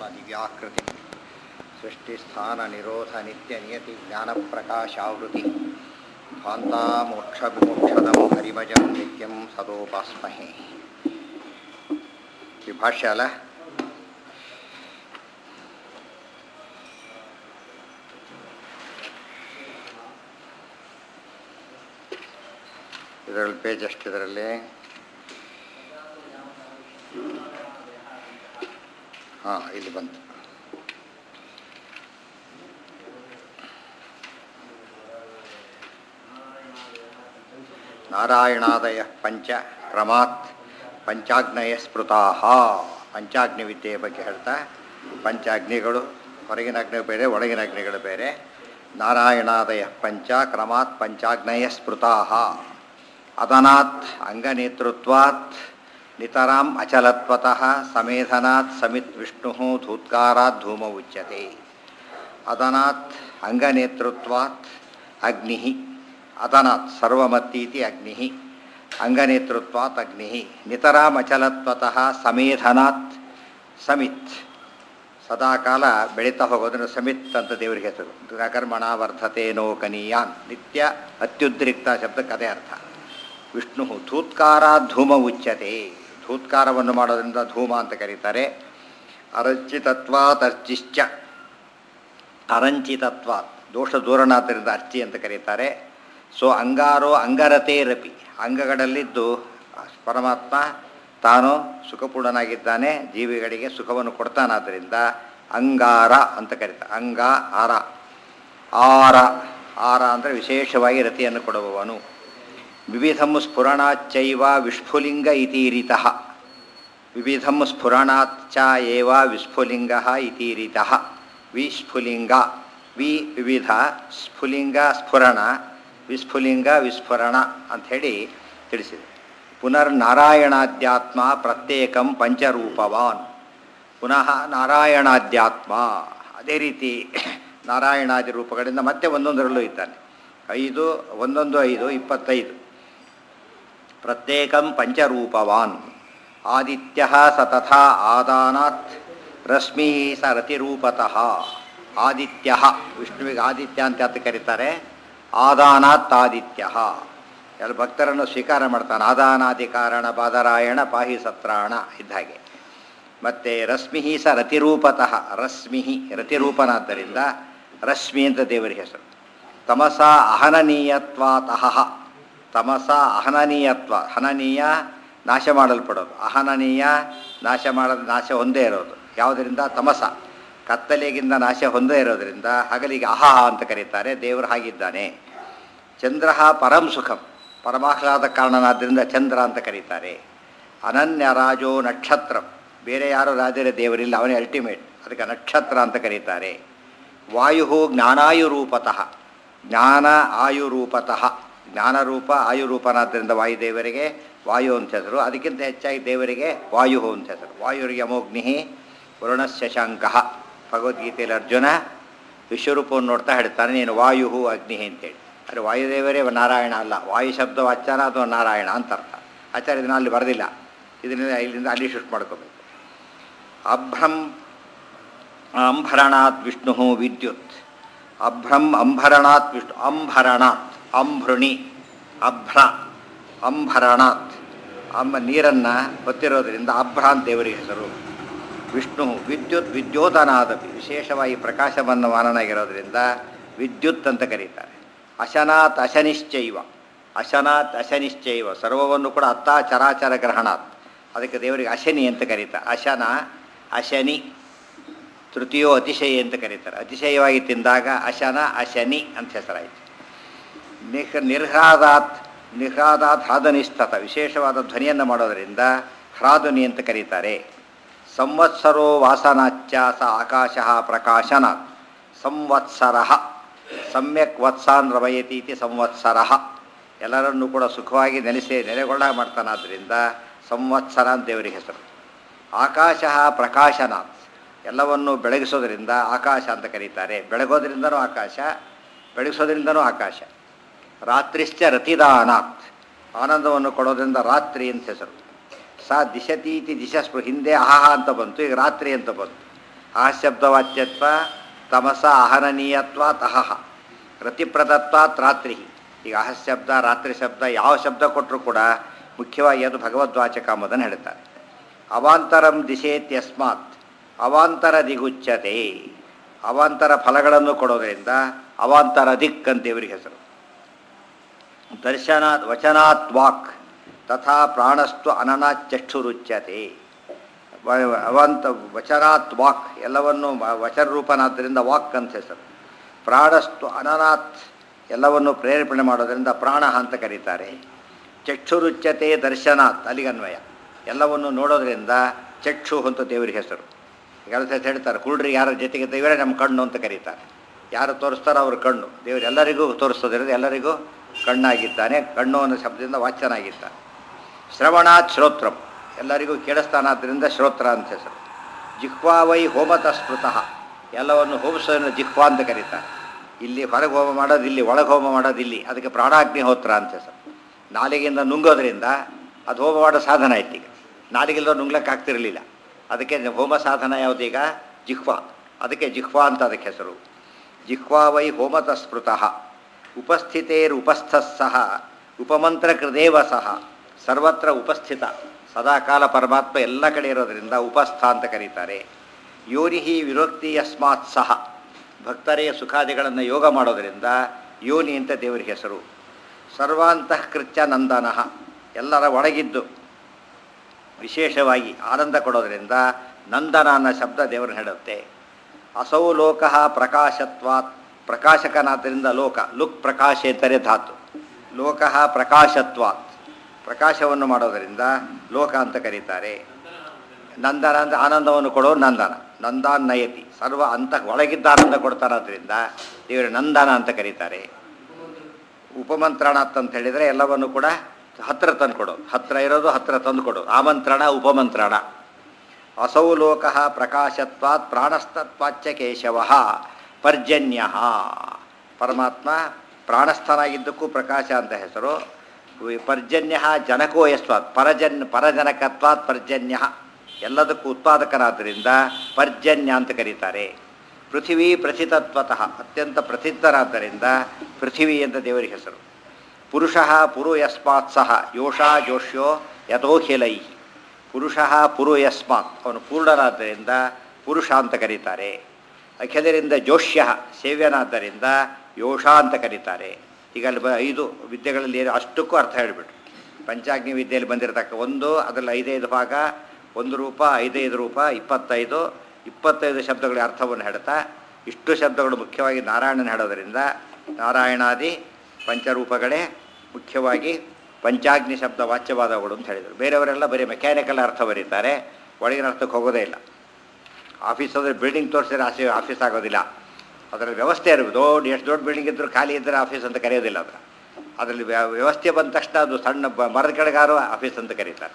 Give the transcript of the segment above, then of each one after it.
ದಿವ್ಯಾಕೃತಿ ಸೃಷ್ಟಿಸ್ಥಾನನಿರೋಧನಿತ್ಯನಿಯತಿ ಜ್ಞಾನಪ್ರಕಾಶಾವೃತಿ ಭಾಂತಾಮೋಕ್ಷವಿಮೋಕ್ಷದಂ ಹರಿಮಜಂ ನಿತ್ಯಂ ಸದೋಪಾಸ್ಮಹೆ ಈ ಭಾಷ್ಯ ಅಲ್ಲ ಇದರಲ್ಲಿ ಪೇಜ್ ಎಷ್ಟು ಇದರಲ್ಲಿ ಹಾಂ ಇಲ್ಲಿ ಬಂತು ನಾರಾಯಣಾದಯ ಪಂಚ ಕ್ರಮಾತ್ ಪಂಚಾಗ್ನಯ ಸ್ಮೃತಾ ಪಂಚಾಗ್ನಿ ವಿದ್ಯೆಯ ಬಗ್ಗೆ ಹೇಳ್ತಾ ಪಂಚಾಗ್ನಿಗಳು ಹೊರಗಿನ ಅಗ್ನಿ ಬೇರೆ ಒಳಗಿನ ಅಗ್ನಿಗಳು ಬೇರೆ ನಾರಾಯಣಾದಯ ಪಂಚ ಕ್ರಮಾತ್ ಪಂಚಾಗ್ನಯ ಸ್ಮೃತಾ ಅದನಾತ್ ಅಂಗನೇತೃತ್ವಾತ್ ನಿತರಾಂ ಅಚಲತ್ವತಃ ಸಮೇಧನಾತ್ ಸಮಿತ್ ವಿಷ್ಣು ಧೂತ್ಕಾರಾತ್ ಧೂಮ ಉಚ್ಯತೆ ಅದನಾತ್ ಅಂಗನೇತೃತ್ವಾತ್ ಅಗ್ನಿ ಅದನಾತ್ ಸರ್ವಮತ್ತೀತಿ ಅಗ್ನಿ ಅಂಗನೇತೃತ್ವಾತ್ ಅಗ್ನಿ ನಿತರಾಂ ಅಚಲತ್ವತಃ ಸಮೇಧನಾತ್ ಸಮಿತ್ ಸದಾಕಾಲ ಬೆಳೀತಾ ಹೋಗೋದನ್ನು ಸಮಿತ್ ಅಂತ ದೇವರಿಗೆ ಹೆಸರು ಕರ್ಮಣ ವರ್ಧತೇನೋ ಕನೀಯಾನ್ ನಿತ್ಯ ಅತ್ಯುದ್ರಿಕ್ತ ಶಬ್ದಕ್ಕೆ ಅದೇ ಅರ್ಥ ವಿಷ್ಣು ಧೂತ್ಕಾರ ಧೂಮ ಉಚ್ಯತೆ ಧೂತ್ಕಾರವನ್ನು ಮಾಡೋದ್ರಿಂದ ಧೂಮ ಅಂತ ಕರೀತಾರೆ ಅರಂಚಿತತ್ವಾತ್ ಅರ್ಚಿಶ್ಚ ಅರಂಚಿತತ್ವಾತ್ ದೋಷ ದೂರನಾದ್ದರಿಂದ ಅರ್ಚಿ ಅಂತ ಕರೀತಾರೆ ಸೊ ಅಂಗಾರೋ ಅಂಗರತೇರಪಿ ಅಂಗಗಳಲ್ಲಿದ್ದು ಪರಮಾತ್ಮ ತಾನು ಸುಖಪೂರ್ಣನಾಗಿದ್ದಾನೆ ಜೀವಿಗಳಿಗೆ ಸುಖವನ್ನು ಕೊಡ್ತಾನಾದ್ದರಿಂದ ಅಂಗಾರ ಅಂತ ಕರೀತಾರೆ ಅಂಗ ಆರ ಆರ ಆರ ಅಂದರೆ ವಿಶೇಷವಾಗಿ ರತಿಯನ್ನು ಕೊಡುವವನು ವಿವಿಧಂ ಸ್ಫುರಣಾಚ್ಚೈವ ವಿಸ್ಫುಲಿಂಗ ಇತೀರಿತಃ ವಿವಿಧಂ ಸ್ಫುರಣಾಚ್ಚ ಏವ ವಿಸ್ಫುಲಿಂಗ ಇತೀರಿತಃ ವಿಸ್ಫುಲಿಂಗ ವಿ ವಿವಿಧ ಸ್ಫುಲಿಂಗ ಸ್ಫುರಣ ವಿಸ್ಫುಲಿಂಗ ವಿಸ್ಫುರಣ ಅಂಥೇಳಿ ತಿಳಿಸಿದೆ ಪುನರ್ನಾರಾಯಣಾಧ್ಯಾತ್ಮ ಪ್ರತ್ಯೇಕಂ ಪಂಚರೂಪವಾನ್ ಪುನಃ ನಾರಾಯಣಾಧ್ಯಾತ್ಮ ಅದೇ ರೀತಿ ನಾರಾಯಣಾದಿ ರೂಪಗಳಿಂದ ಮತ್ತೆ ಒಂದೊಂದರಲ್ಲೂ ಇದ್ದಾನೆ ಐದು ಒಂದೊಂದು ಐದು ಇಪ್ಪತ್ತೈದು ಪ್ರತ್ಯೇಕಂ ಪಂಚರೂಪವಾನ್ ಆದಿತ್ಯ ಸ ತಥಾ ಆದಾನಾತ್ ರಶ್ಮಿ ಸ ರತಿರೂಪತಃ ಆದಿತ್ಯ ವಿಷ್ಣುವಿಗೆ ಆದಿತ್ಯ ಅಂತ ಅಂತ ಕರೀತಾರೆ ಆದಾನಾತ್ ಆದಿತ್ಯ ಎಲ್ಲ ಭಕ್ತರನ್ನು ಸ್ವೀಕಾರ ಮಾಡ್ತಾನೆ ಆದಾನಾದಿ ಕಾರಣ ಬಾದರಾಯಣ ಪಾಹಿ ಸತ್ರಾಣ ಇದ್ದ ಹಾಗೆ ಮತ್ತು ರಶ್ಮಿ ಸ ರತಿರೂಪತಃ ರಶ್ಮಿ ರತಿರೂಪನಾದ್ದರಿಂದ ರಶ್ಮಿ ಅಂತ ದೇವರ ಹೆಸರು ತಮಸ ಅಹನನೀಯತ್ವಾತಃ ತಮಸ ಅಹನನೀಯತ್ವ ಹನನೀಯ ನಾಶ ಮಾಡಲ್ಪಡೋದು ಅಹನನೀಯ ನಾಶ ಮಾಡೋದು ನಾಶ ಹೊಂದೇ ಇರೋದು ಯಾವುದರಿಂದ ತಮಸ ಕತ್ತಲೆಗಿಂದ ನಾಶ ಹೊಂದೇ ಇರೋದರಿಂದ ಹಗಲಿಗೆ ಅಹಹ ಅಂತ ಕರೀತಾರೆ ದೇವರು ಹಾಗಿದ್ದಾನೆ ಚಂದ್ರ ಪರಂ ಸುಖಂ ಪರಮಾಹ್ಲಾದ ಕಾರಣನಾದ್ದರಿಂದ ಚಂದ್ರ ಅಂತ ಕರೀತಾರೆ ಅನನ್ಯ ರಾಜೋ ನಕ್ಷತ್ರ ಬೇರೆ ಯಾರು ರಾಜರ ದೇವರಿಲ್ಲ ಅವನೇ ಅಲ್ಟಿಮೇಟ್ ಅದಕ್ಕೆ ನಕ್ಷತ್ರ ಅಂತ ಕರೀತಾರೆ ವಾಯು ಜ್ಞಾನಾಯುರೂಪತಃ ಜ್ಞಾನ ಆಯುರೂಪತಃ ಜ್ಞಾನರೂಪ ಆಯುರೂಪನಾದ್ದರಿಂದ ವಾಯುದೇವರಿಗೆ ವಾಯು ಅಂತ ಹೆಸರು ಅದಕ್ಕಿಂತ ಹೆಚ್ಚಾಗಿ ದೇವರಿಗೆ ವಾಯು ಅಂತ ಹೆಸರು ವಾಯುರಿಗೆ ಅಮೋಗ್ನಿ ವರುಣ ಶಶಾಂಕ ಭಗವದ್ಗೀತೆಯಲ್ಲಿ ಅರ್ಜುನ ವಿಶ್ವರೂಪವನ್ನು ನೋಡ್ತಾ ಹೇಳ್ತಾನೆ ನೀನು ವಾಯು ಅಗ್ನಿ ಅಂತೇಳಿ ಆದರೆ ವಾಯುದೇವರೇ ನಾರಾಯಣ ಅಲ್ಲ ವಾಯು ಶಬ್ದ ವಾಚಾರ ಅಥವಾ ನಾರಾಯಣ ಅಂತ ಅರ್ಥ ಆಚಾರ್ಯ ಇದನ್ನ ಅಲ್ಲಿ ಬರೆದಿಲ್ಲ ಇದರಿಂದ ಇಲ್ಲಿಂದ ಅಲ್ಲಿ ಶಿಫ್ಟ್ ಮಾಡ್ಕೋಬೇಕು ಅಭ್ರಂ ಅಂಭರಣಾತ್ ವಿಷ್ಣು ವಿದ್ಯುತ್ ಅಭ್ರಂ ಅಂಭರಣಾತ್ ವಿಷ್ಣು ಅಂಭರಣಾತ್ ಅಂಭೃಣಿ ಅಭ್ರ ಅಂಭರಣಾತ್ ಅಂಬ ನೀರನ್ನು ಹೊತ್ತಿರೋದ್ರಿಂದ ಅಭ್ರ ಅಂತ ದೇವರಿಗೆ ಹೆಸರು ವಿಷ್ಣು ವಿದ್ಯುತ್ ವಿದ್ಯೋತನಾದಪಿ ವಿಶೇಷವಾಗಿ ಪ್ರಕಾಶವನ್ನು ಮಾನನಾಗಿರೋದ್ರಿಂದ ವಿದ್ಯುತ್ ಅಂತ ಕರೀತಾರೆ ಅಶನಾತ್ ಅಶನಿಶ್ಚೈವ ಅಶನಾತ್ ಅಶನಿಶ್ಚೈವ ಸರ್ವವನ್ನು ಕೂಡ ಅತ್ತ ಚರಾಚರ ಗ್ರಹಣಾತ್ ಅದಕ್ಕೆ ದೇವರಿಗೆ ಅಶನಿ ಅಂತ ಕರೀತಾರೆ ಅಶನ ಅಶನಿ ತೃತೀಯೋ ಅತಿಶಯ ಅಂತ ಕರೀತಾರೆ ಅತಿಶಯವಾಗಿ ತಿಂದಾಗ ಅಶನ ಅಶನಿ ಅಂತ ಹೆಸರಾಯಿತು ನಿಹ್ ನಿರ್ಹ್ರಾದಾತ್ ನಿರ್ಹ್ರಾದಾತ್ ಹ್ರಾದನಿಸ್ತತ ವಿಶೇಷವಾದ ಧ್ವನಿಯನ್ನು ಮಾಡೋದರಿಂದ ಹ್ರಾದುನಿ ಅಂತ ಕರೀತಾರೆ ಸಂವತ್ಸರೋ ವಾಸನಾಚ್ಯ ಸ ಆಕಾಶ ಪ್ರಕಾಶನಾತ್ ಸಂವತ್ಸರ ಸಮ್ಯಕ್ ವತ್ಸಾನ್ ರಮಯತಿ ಇತಿ ಸಂವತ್ಸರ ಎಲ್ಲರನ್ನೂ ಕೂಡ ಸುಖವಾಗಿ ನೆನೆಸಿ ನೆಲೆಗೊಳ್ಳಾಗ ಮಾಡ್ತಾನಾದ್ರಿಂದ ಸಂವತ್ಸರ ಅಂತ ದೇವರಿಗೆ ಹೆಸರು ಆಕಾಶ ಪ್ರಕಾಶನಾಥ್ ಎಲ್ಲವನ್ನು ಬೆಳಗಿಸೋದ್ರಿಂದ ಆಕಾಶ ಅಂತ ಕರೀತಾರೆ ಬೆಳಗೋದ್ರಿಂದನೂ ಆಕಾಶ ಬೆಳಗಿಸೋದ್ರಿಂದನೂ ಆಕಾಶ ರಾತ್ರಿಶ್ಚ ರತಿದಾನಾತ್ ಆನಂದವನ್ನು ಕೊಡೋದ್ರಿಂದ ರಾತ್ರಿ ಅಂತ ಹೆಸರು ಸಾ ದಿಶತೀತಿ ದಿಶಸ್ಪೃ ಹಿಂದೆ ಅಹಹ ಅಂತ ಬಂತು ಈಗ ರಾತ್ರಿ ಅಂತ ಬಂತು ಆ ಶಬ್ದವಾಚ್ಯತ್ವ ತಮಸ ಅಹನನೀಯತ್ವ ತಹಃ ರತಿಪ್ರದತ್ವಾತ್ ರಾತ್ರಿ ಈಗ ಅಹ ಶಬ್ದ ರಾತ್ರಿ ಶಬ್ದ ಯಾವ ಶಬ್ದ ಕೊಟ್ಟರು ಕೂಡ ಮುಖ್ಯವಾಗಿ ಅದು ಭಗವದ್ವಾಚಕ ಎಂಬುದನ್ನು ಹೇಳ್ತಾರೆ ಅವಾಂತರಂ ದಿಶೇತ್ಯಸ್ಮಾತ್ ಅವಾಂತರ ದಿಗುಚ್ಯತೆ ಅವಾಂತರ ಫಲಗಳನ್ನು ಕೊಡೋದರಿಂದ ಅವಾಂತರ ದಿಕ್ ಅಂತ ಇವರಿಗೆ ಹೆಸರು ದರ್ಶನಾತ್ ವಚನಾತ್ ವಾಕ್ ತಥಾ ಪ್ರಾಣಸ್ತು ಅನನಾತ್ ಚಕ್ಷುರುಚ್ಯತೆ ವ- ಅವಂತ ವಚನಾತ್ ವಾಕ್ ಎಲ್ಲವನ್ನು ವ- ವಚನ ರೂಪನಾದ್ದರಿಂದ ವಾಕ್ ಅಂತ ಹೆಸರು ಪ್ರಾಣಸ್ತು ಅನನಾತ್ ಎಲ್ಲವನ್ನು ಪ್ರೇರೇಪಣೆ ಮಾಡೋದರಿಂದ ಪ್ರಾಣ ಅಂತ ಕರೀತಾರೆ ಚಕ್ಷುರುಚ್ಯತೆ ದರ್ಶನಾತ್ ಅಲ್ಲಿಗನ್ವಯ ಎಲ್ಲವನ್ನು ನೋಡೋದ್ರಿಂದ ಚಕ್ಷು ಅಂತ ದೇವರಿಗೆ ಹೆಸರು ಕೆಲಸ ಹೇಳ್ತಾರೆ ಕುರುಡ್ರಿಗೆ ಯಾರ ಜೊತೆಗೆ ದೇವರೇ ನಮ್ಮ ಕಣ್ಣು ಅಂತ ಕರೀತಾರೆ ಯಾರು ತೋರಿಸ್ತಾರೋ ಅವ್ರ ಕಣ್ಣು ದೇವರು ಎಲ್ಲರಿಗೂ ತೋರಿಸೋದ್ರಿಂದ ಎಲ್ಲರಿಗೂ ಕಣ್ಣಾಗಿದ್ದಾನೆ ಕಣ್ಣು ಅನ್ನೋ ಶಬ್ದದಿಂದ ವಾಚ್ಯನಾಗಿದ್ದಾನೆ ಶ್ರವಣಾತ್ ಶ್ರೋತ್ರಂ ಎಲ್ಲರಿಗೂ ಕೇಳಿಸ್ತಾನಾದ್ರಿಂದ ಶ್ರೋತ್ರ ಅಂತ ಹೆಸರು ಜಿಹ್ವಾ ವೈ ಹೋಮತ ಸ್ಮೃತಃ ಎಲ್ಲವನ್ನು ಹೋಮಿಸೋದನ್ನು ಜಿಹ್ವಾ ಅಂತ ಕರೀತಾರೆ ಇಲ್ಲಿ ಹೊರಗೆ ಹೋಮ ಮಾಡೋದು ಇಲ್ಲಿ ಒಳಗೆ ಹೋಮ ಮಾಡೋದು ಇಲ್ಲಿ ಅದಕ್ಕೆ ಪ್ರಾಣಾಗ್ನಿಹೋತ್ರ ಅಂತ ಹೆಸರು ನಾಲಿಗೆಯಿಂದ ನುಂಗೋದ್ರಿಂದ ಅದು ಹೋಮ ಮಾಡೋ ಸಾಧನ ಆಯ್ತು ಈಗ ನಾಲಿಗೆಲ್ಲ ನುಂಗ್ಲಕ್ಕೆ ಆಗ್ತಿರಲಿಲ್ಲ ಅದಕ್ಕೆ ಹೋಮ ಸಾಧನ ಯಾವುದೀಗ ಜಿಹ್ವಾ ಅದಕ್ಕೆ ಜಿಹ್ವಾ ಅಂತ ಅದಕ್ಕೆ ಹೆಸರು ಜಿಹ್ವಾ ವೈ ಹೋಮತ ಸ್ಮೃತಃ ಉಪಸ್ಥಿತೇರುಪಸ್ಥಃ ಸಹ ಉಪಮಂತ್ರಕೃದೇವ ಸಹ ಸರ್ವತ್ರ ಉಪಸ್ಥಿತ ಸದಾಕಾಲ ಪರಮಾತ್ಮ ಎಲ್ಲ ಕಡೆ ಇರೋದರಿಂದ ಉಪಸ್ಥ ಅಂತ ಕರೀತಾರೆ ಯೋನಿಹಿ ವಿರಕ್ತಿ ಯಸ್ಮಾತ್ ಸಹ ಭಕ್ತರೇ ಸುಖಾದಿಗಳನ್ನು ಯೋಗ ಮಾಡೋದರಿಂದ ಯೋನಿ ಅಂತ ದೇವರಿಗೆ ಹೆಸರು ಸರ್ವಾಂತಃಕೃತ್ಯ ನಂದನಃ ಎಲ್ಲರ ಒಳಗಿದ್ದು ವಿಶೇಷವಾಗಿ ಆನಂದ ಕೊಡೋದರಿಂದ ನಂದನ ಅನ್ನೋ ಶಬ್ದ ದೇವರು ಹೇಳುತ್ತೆ ಅಸೌ ಲೋಕ ಪ್ರಕಾಶತ್ವಾತ್ ಪ್ರಕಾಶಕನಾದ್ದರಿಂದ ಲೋಕ ಲುಕ್ ಪ್ರಕಾಶ ಎಂದರೆ ಧಾತು ಲೋಕ ಪ್ರಕಾಶತ್ವಾತ್ ಪ್ರಕಾಶವನ್ನು ಮಾಡೋದರಿಂದ ಲೋಕ ಅಂತ ಕರೀತಾರೆ ನಂದನ ಅಂದರೆ ಆನಂದವನ್ನು ಕೊಡೋರು ನಂದನ ನಂದಾನ್ ನಯತಿ ಸರ್ವ ಅಂತ ಒಳಗಿದ್ದ ಆನಂದ ಕೊಡ್ತಾರಾದ್ರಿಂದ ದೇವರು ನಂದನ ಅಂತ ಕರೀತಾರೆ ಉಪಮಂತ್ರಣಾತ್ ಅಂತ ಹೇಳಿದರೆ ಎಲ್ಲವನ್ನು ಕೂಡ ಹತ್ತಿರ ತಂದು ಕೊಡೋದು ಹತ್ತಿರ ಇರೋದು ಹತ್ತಿರ ತಂದು ಕೊಡೋದು ಆಮಂತ್ರಣ ಉಪಮಂತ್ರಣ ಅಸೌ ಲೋಕ ಪ್ರಕಾಶತ್ವಾತ್ ಪ್ರಾಣಸ್ತತ್ವಾಚ್ಯ ಕೇಶವ ಪರ್ಜನ್ಯ ಪರಮಾತ್ಮ ಪ್ರಾಣಸ್ಥನಾಗಿದ್ದಕ್ಕೂ ಪ್ರಕಾಶ ಅಂತ ಹೆಸರು ವಿ- ಪರ್ಜನ್ಯ ಜನಕೋ ಯಸ್ವಾತ್ ಪರಜನ್ ಪರಜನಕತ್ವಾತ್ ಪರ್ಜನ್ಯ ಎಲ್ಲದಕ್ಕೂ ಉತ್ಪಾದಕನಾದ್ದರಿಂದ ಪರ್ಜನ್ಯ ಅಂತ ಕರೀತಾರೆ ಪೃಥಿವೀ ಪ್ರಥಿತತ್ವತಃ ಅತ್ಯಂತ ಪ್ರಸಿದ್ಧರಾದ್ದರಿಂದ ಪೃಥಿವೀ ಅಂತ ದೇವರಿಗೆ ಹೆಸರು ಪುರುಷ ಪುರು ಯಸ್ಮಾತ್ ಸಹ ಯೋಷಾ ಜೋಷ್ಯೋ ಯಥೋಖಿಲೈ ಪುರುಷ ಪುರು ಯಸ್ಮಾತ್ ಅವನು ಪೂರ್ಣನಾದ್ದರಿಂದ ಪುರುಷ ಅಂತ ಕರೀತಾರೆ ಅಖಿಲರಿಂದ ಜೋಷ್ಯ ಸೇವ್ಯನಾದ್ದರಿಂದ ಯೋಷ ಅಂತ ಕರೀತಾರೆ ಈಗ ಅಲ್ಲಿ ಬ ಐದು ವಿದ್ಯೆಗಳಲ್ಲಿ ಏನು ಅಷ್ಟಕ್ಕೂ ಅರ್ಥ ಹೇಳಿಬಿಟ್ರು ಪಂಚಾಗ್ನಿ ವಿದ್ಯೆಯಲ್ಲಿ ಬಂದಿರತಕ್ಕ ಒಂದು ಅದರಲ್ಲಿ ಐದೈದು ಭಾಗ ಒಂದು ರೂಪ ಐದೈದು ರೂಪ ಇಪ್ಪತ್ತೈದು ಇಪ್ಪತ್ತೈದು ಶಬ್ದಗಳ ಅರ್ಥವನ್ನು ಹೇಳ್ತಾ ಇಷ್ಟು ಶಬ್ದಗಳು ಮುಖ್ಯವಾಗಿ ನಾರಾಯಣನ ಹೇಳೋದರಿಂದ ನಾರಾಯಣಾದಿ ಪಂಚರೂಪಗಳೇ ಮುಖ್ಯವಾಗಿ ಪಂಚಾಗ್ನಿ ಶಬ್ದ ವಾಚ್ಯವಾದವುಗಳು ಅಂತ ಹೇಳಿದರು ಬೇರೆಯವರೆಲ್ಲ ಬರೀ ಮೆಕ್ಯಾನಿಕಲ್ ಅರ್ಥ ಬರೀತಾರೆ ಒಳಗಿನ ಅರ್ಥಕ್ಕೆ ಹೋಗೋದೇ ಇಲ್ಲ ಆಫೀಸ್ ಅಂದರೆ ಬಿಲ್ಡಿಂಗ್ ತೋರಿಸಿದ್ರೆ ಆಸೆ ಆಫೀಸ್ ಆಗೋದಿಲ್ಲ ಅದರಲ್ಲಿ ವ್ಯವಸ್ಥೆ ಇರಬೇಕು ದೊಡ್ಡ ಎಷ್ಟು ದೊಡ್ಡ ಬಿಲ್ಡಿಂಗ್ ಇದ್ದರೂ ಖಾಲಿ ಇದ್ದರೆ ಆಫೀಸ್ ಅಂತ ಕರೆಯೋದಿಲ್ಲ ಅದರ ಅದರಲ್ಲಿ ವ್ಯ- ವ್ಯವಸ್ಥೆ ಬಂದ ತಕ್ಷಣ ಅದು ಸಣ್ಣ ಬ ಮರದ ಕೆಳಗಾರು ಆಫೀಸ್ ಅಂತ ಕರೀತಾರೆ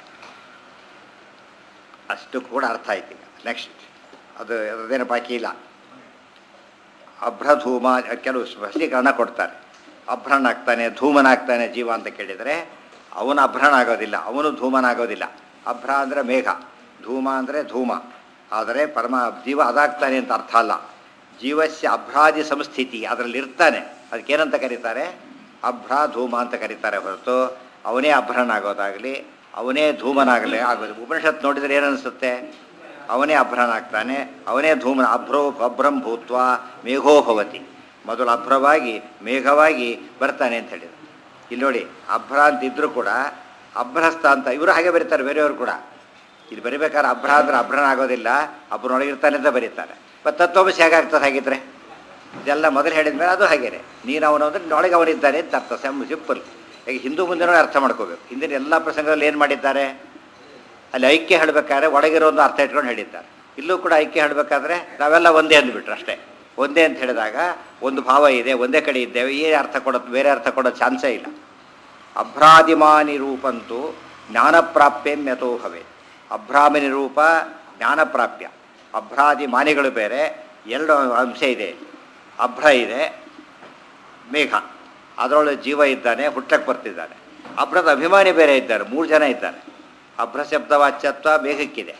ಅಷ್ಟು ಕೂಡ ಅರ್ಥ ಆಯ್ತು ಈಗ ನೆಕ್ಸ್ಟ್ ಅದು ಅದೇನು ಬಾಕಿ ಇಲ್ಲ ಅಭ್ರಧೂಮ ಕೆಲವು ಸ್ಪಷ್ಟೀಕರಣ ಕೊಡ್ತಾರೆ ಅಭ್ರನಾಗ್ತಾನೆ ಧೂಮನಾಗ್ತಾನೆ ಜೀವ ಅಂತ ಕೇಳಿದರೆ ಅವನು ಅಭ್ರಣ ಆಗೋದಿಲ್ಲ ಅವನು ಧೂಮನಾಗೋದಿಲ್ಲ ಅಭ್ರ ಅಂದರೆ ಮೇಘ ಧೂಮ ಅಂದರೆ ಧೂಮ ಆದರೆ ಪರಮ ಜೀವ ಅದಾಗ್ತಾನೆ ಅಂತ ಅರ್ಥ ಅಲ್ಲ ಜೀವಸ್ಯ ಅಭ್ರಾದಿ ಸಂಸ್ಥಿತಿ ಅದರಲ್ಲಿ ಇರ್ತಾನೆ ಅದಕ್ಕೇನಂತ ಕರೀತಾರೆ ಅಭ್ರ ಧೂಮ ಅಂತ ಕರೀತಾರೆ ಹೊರತು ಅವನೇ ಅಭ್ರನಾಗೋದಾಗಲಿ ಅವನೇ ಧೂಮನಾಗಲಿ ಆಗೋದು ಉಪನಿಷತ್ ನೋಡಿದರೆ ಏನನ್ನಿಸುತ್ತೆ ಅವನೇ ಅಭ್ರನಾಗ್ತಾನೆ ಅವನೇ ಧೂಮನ ಅಭ್ರೋ ಅಭ್ರಂ ಭೂತ್ವ ಮೇಘೋ ಭವತಿ ಮೊದಲು ಅಭ್ರವಾಗಿ ಮೇಘವಾಗಿ ಬರ್ತಾನೆ ಅಂತ ಹೇಳಿದ್ರು ಇಲ್ಲಿ ನೋಡಿ ಅಭ್ರ ಅಂತ ಇದ್ರೂ ಕೂಡ ಅಭ್ರಸ್ತ ಅಂತ ಇವರು ಹಾಗೆ ಬರೀತಾರೆ ಬೇರೆಯವರು ಕೂಡ ಇದು ಬರಿಬೇಕಾದ್ರೆ ಅಭ್ರ ಅಂದ್ರೆ ಅಭ್ರನ ಆಗೋದಿಲ್ಲ ಅಭ್ರನೊಳಗಿರ್ತಾನೆ ಅಂತ ಬರೀತಾರೆ ಮತ್ತು ತತ್ವಮಸಿ ಹೇಗಾಗ್ತದೆ ಹಾಗಿದ್ರೆ ಇದೆಲ್ಲ ಮೊದಲು ಹೇಳಿದ ಮೇಲೆ ಅದು ಹಾಗೇನೆ ನೀನು ಅವನು ಅಂದರೆ ನೊಳಗೆ ಅವನಿದ್ದಾನೆ ಅಂತ ಅರ್ಥ ಸೆಮ್ ಸಿಂಪಲ್ ಈಗ ಹಿಂದೂ ಮುಂದೆ ಅರ್ಥ ಮಾಡ್ಕೋಬೇಕು ಹಿಂದಿನ ಎಲ್ಲ ಪ್ರಸಂಗದಲ್ಲಿ ಏನು ಮಾಡಿದ್ದಾರೆ ಅಲ್ಲಿ ಐಕ್ಯ ಹೇಳಬೇಕಾದ್ರೆ ಒಳಗಿರೋ ಒಂದು ಅರ್ಥ ಇಟ್ಕೊಂಡು ಹೇಳಿದ್ದಾರೆ ಇಲ್ಲೂ ಕೂಡ ಐಕ್ಯ ಹೇಳಬೇಕಾದ್ರೆ ನಾವೆಲ್ಲ ಒಂದೇ ಅಂದ್ಬಿಟ್ರು ಅಷ್ಟೇ ಒಂದೇ ಅಂತ ಹೇಳಿದಾಗ ಒಂದು ಭಾವ ಇದೆ ಒಂದೇ ಕಡೆ ಇದ್ದೇವೆ ಈ ಅರ್ಥ ಕೊಡೋದು ಬೇರೆ ಅರ್ಥ ಕೊಡೋ ಚಾನ್ಸೇ ಇಲ್ಲ ಅಭ್ರಾದಿಮಾನಿ ರೂಪಂತೂ ಜ್ಞಾನಪ್ರಾಪ್ಯಂ ಯಥೋ ಭವೆ ಅಭ್ರಾಮಿನಿ ರೂಪ ಜ್ಞಾನಪ್ರಾಪ್ಯ ಅಭ್ರಾದಿ ಮಾನಿಗಳು ಬೇರೆ ಎರಡು ಅಂಶ ಇದೆ ಅಭ್ರ ಇದೆ ಮೇಘ ಅದರೊಳಗೆ ಜೀವ ಇದ್ದಾನೆ ಹುಟ್ಟಕ್ಕೆ ಬರ್ತಿದ್ದಾನೆ ಅಭ್ರದ ಅಭಿಮಾನಿ ಬೇರೆ ಇದ್ದಾರೆ ಮೂರು ಜನ ಇದ್ದಾರೆ ಅಭ್ರ ಶಬ್ದ ವಾಚ್ಯತ್ವ ಮೇಘಕ್ಕಿದೆ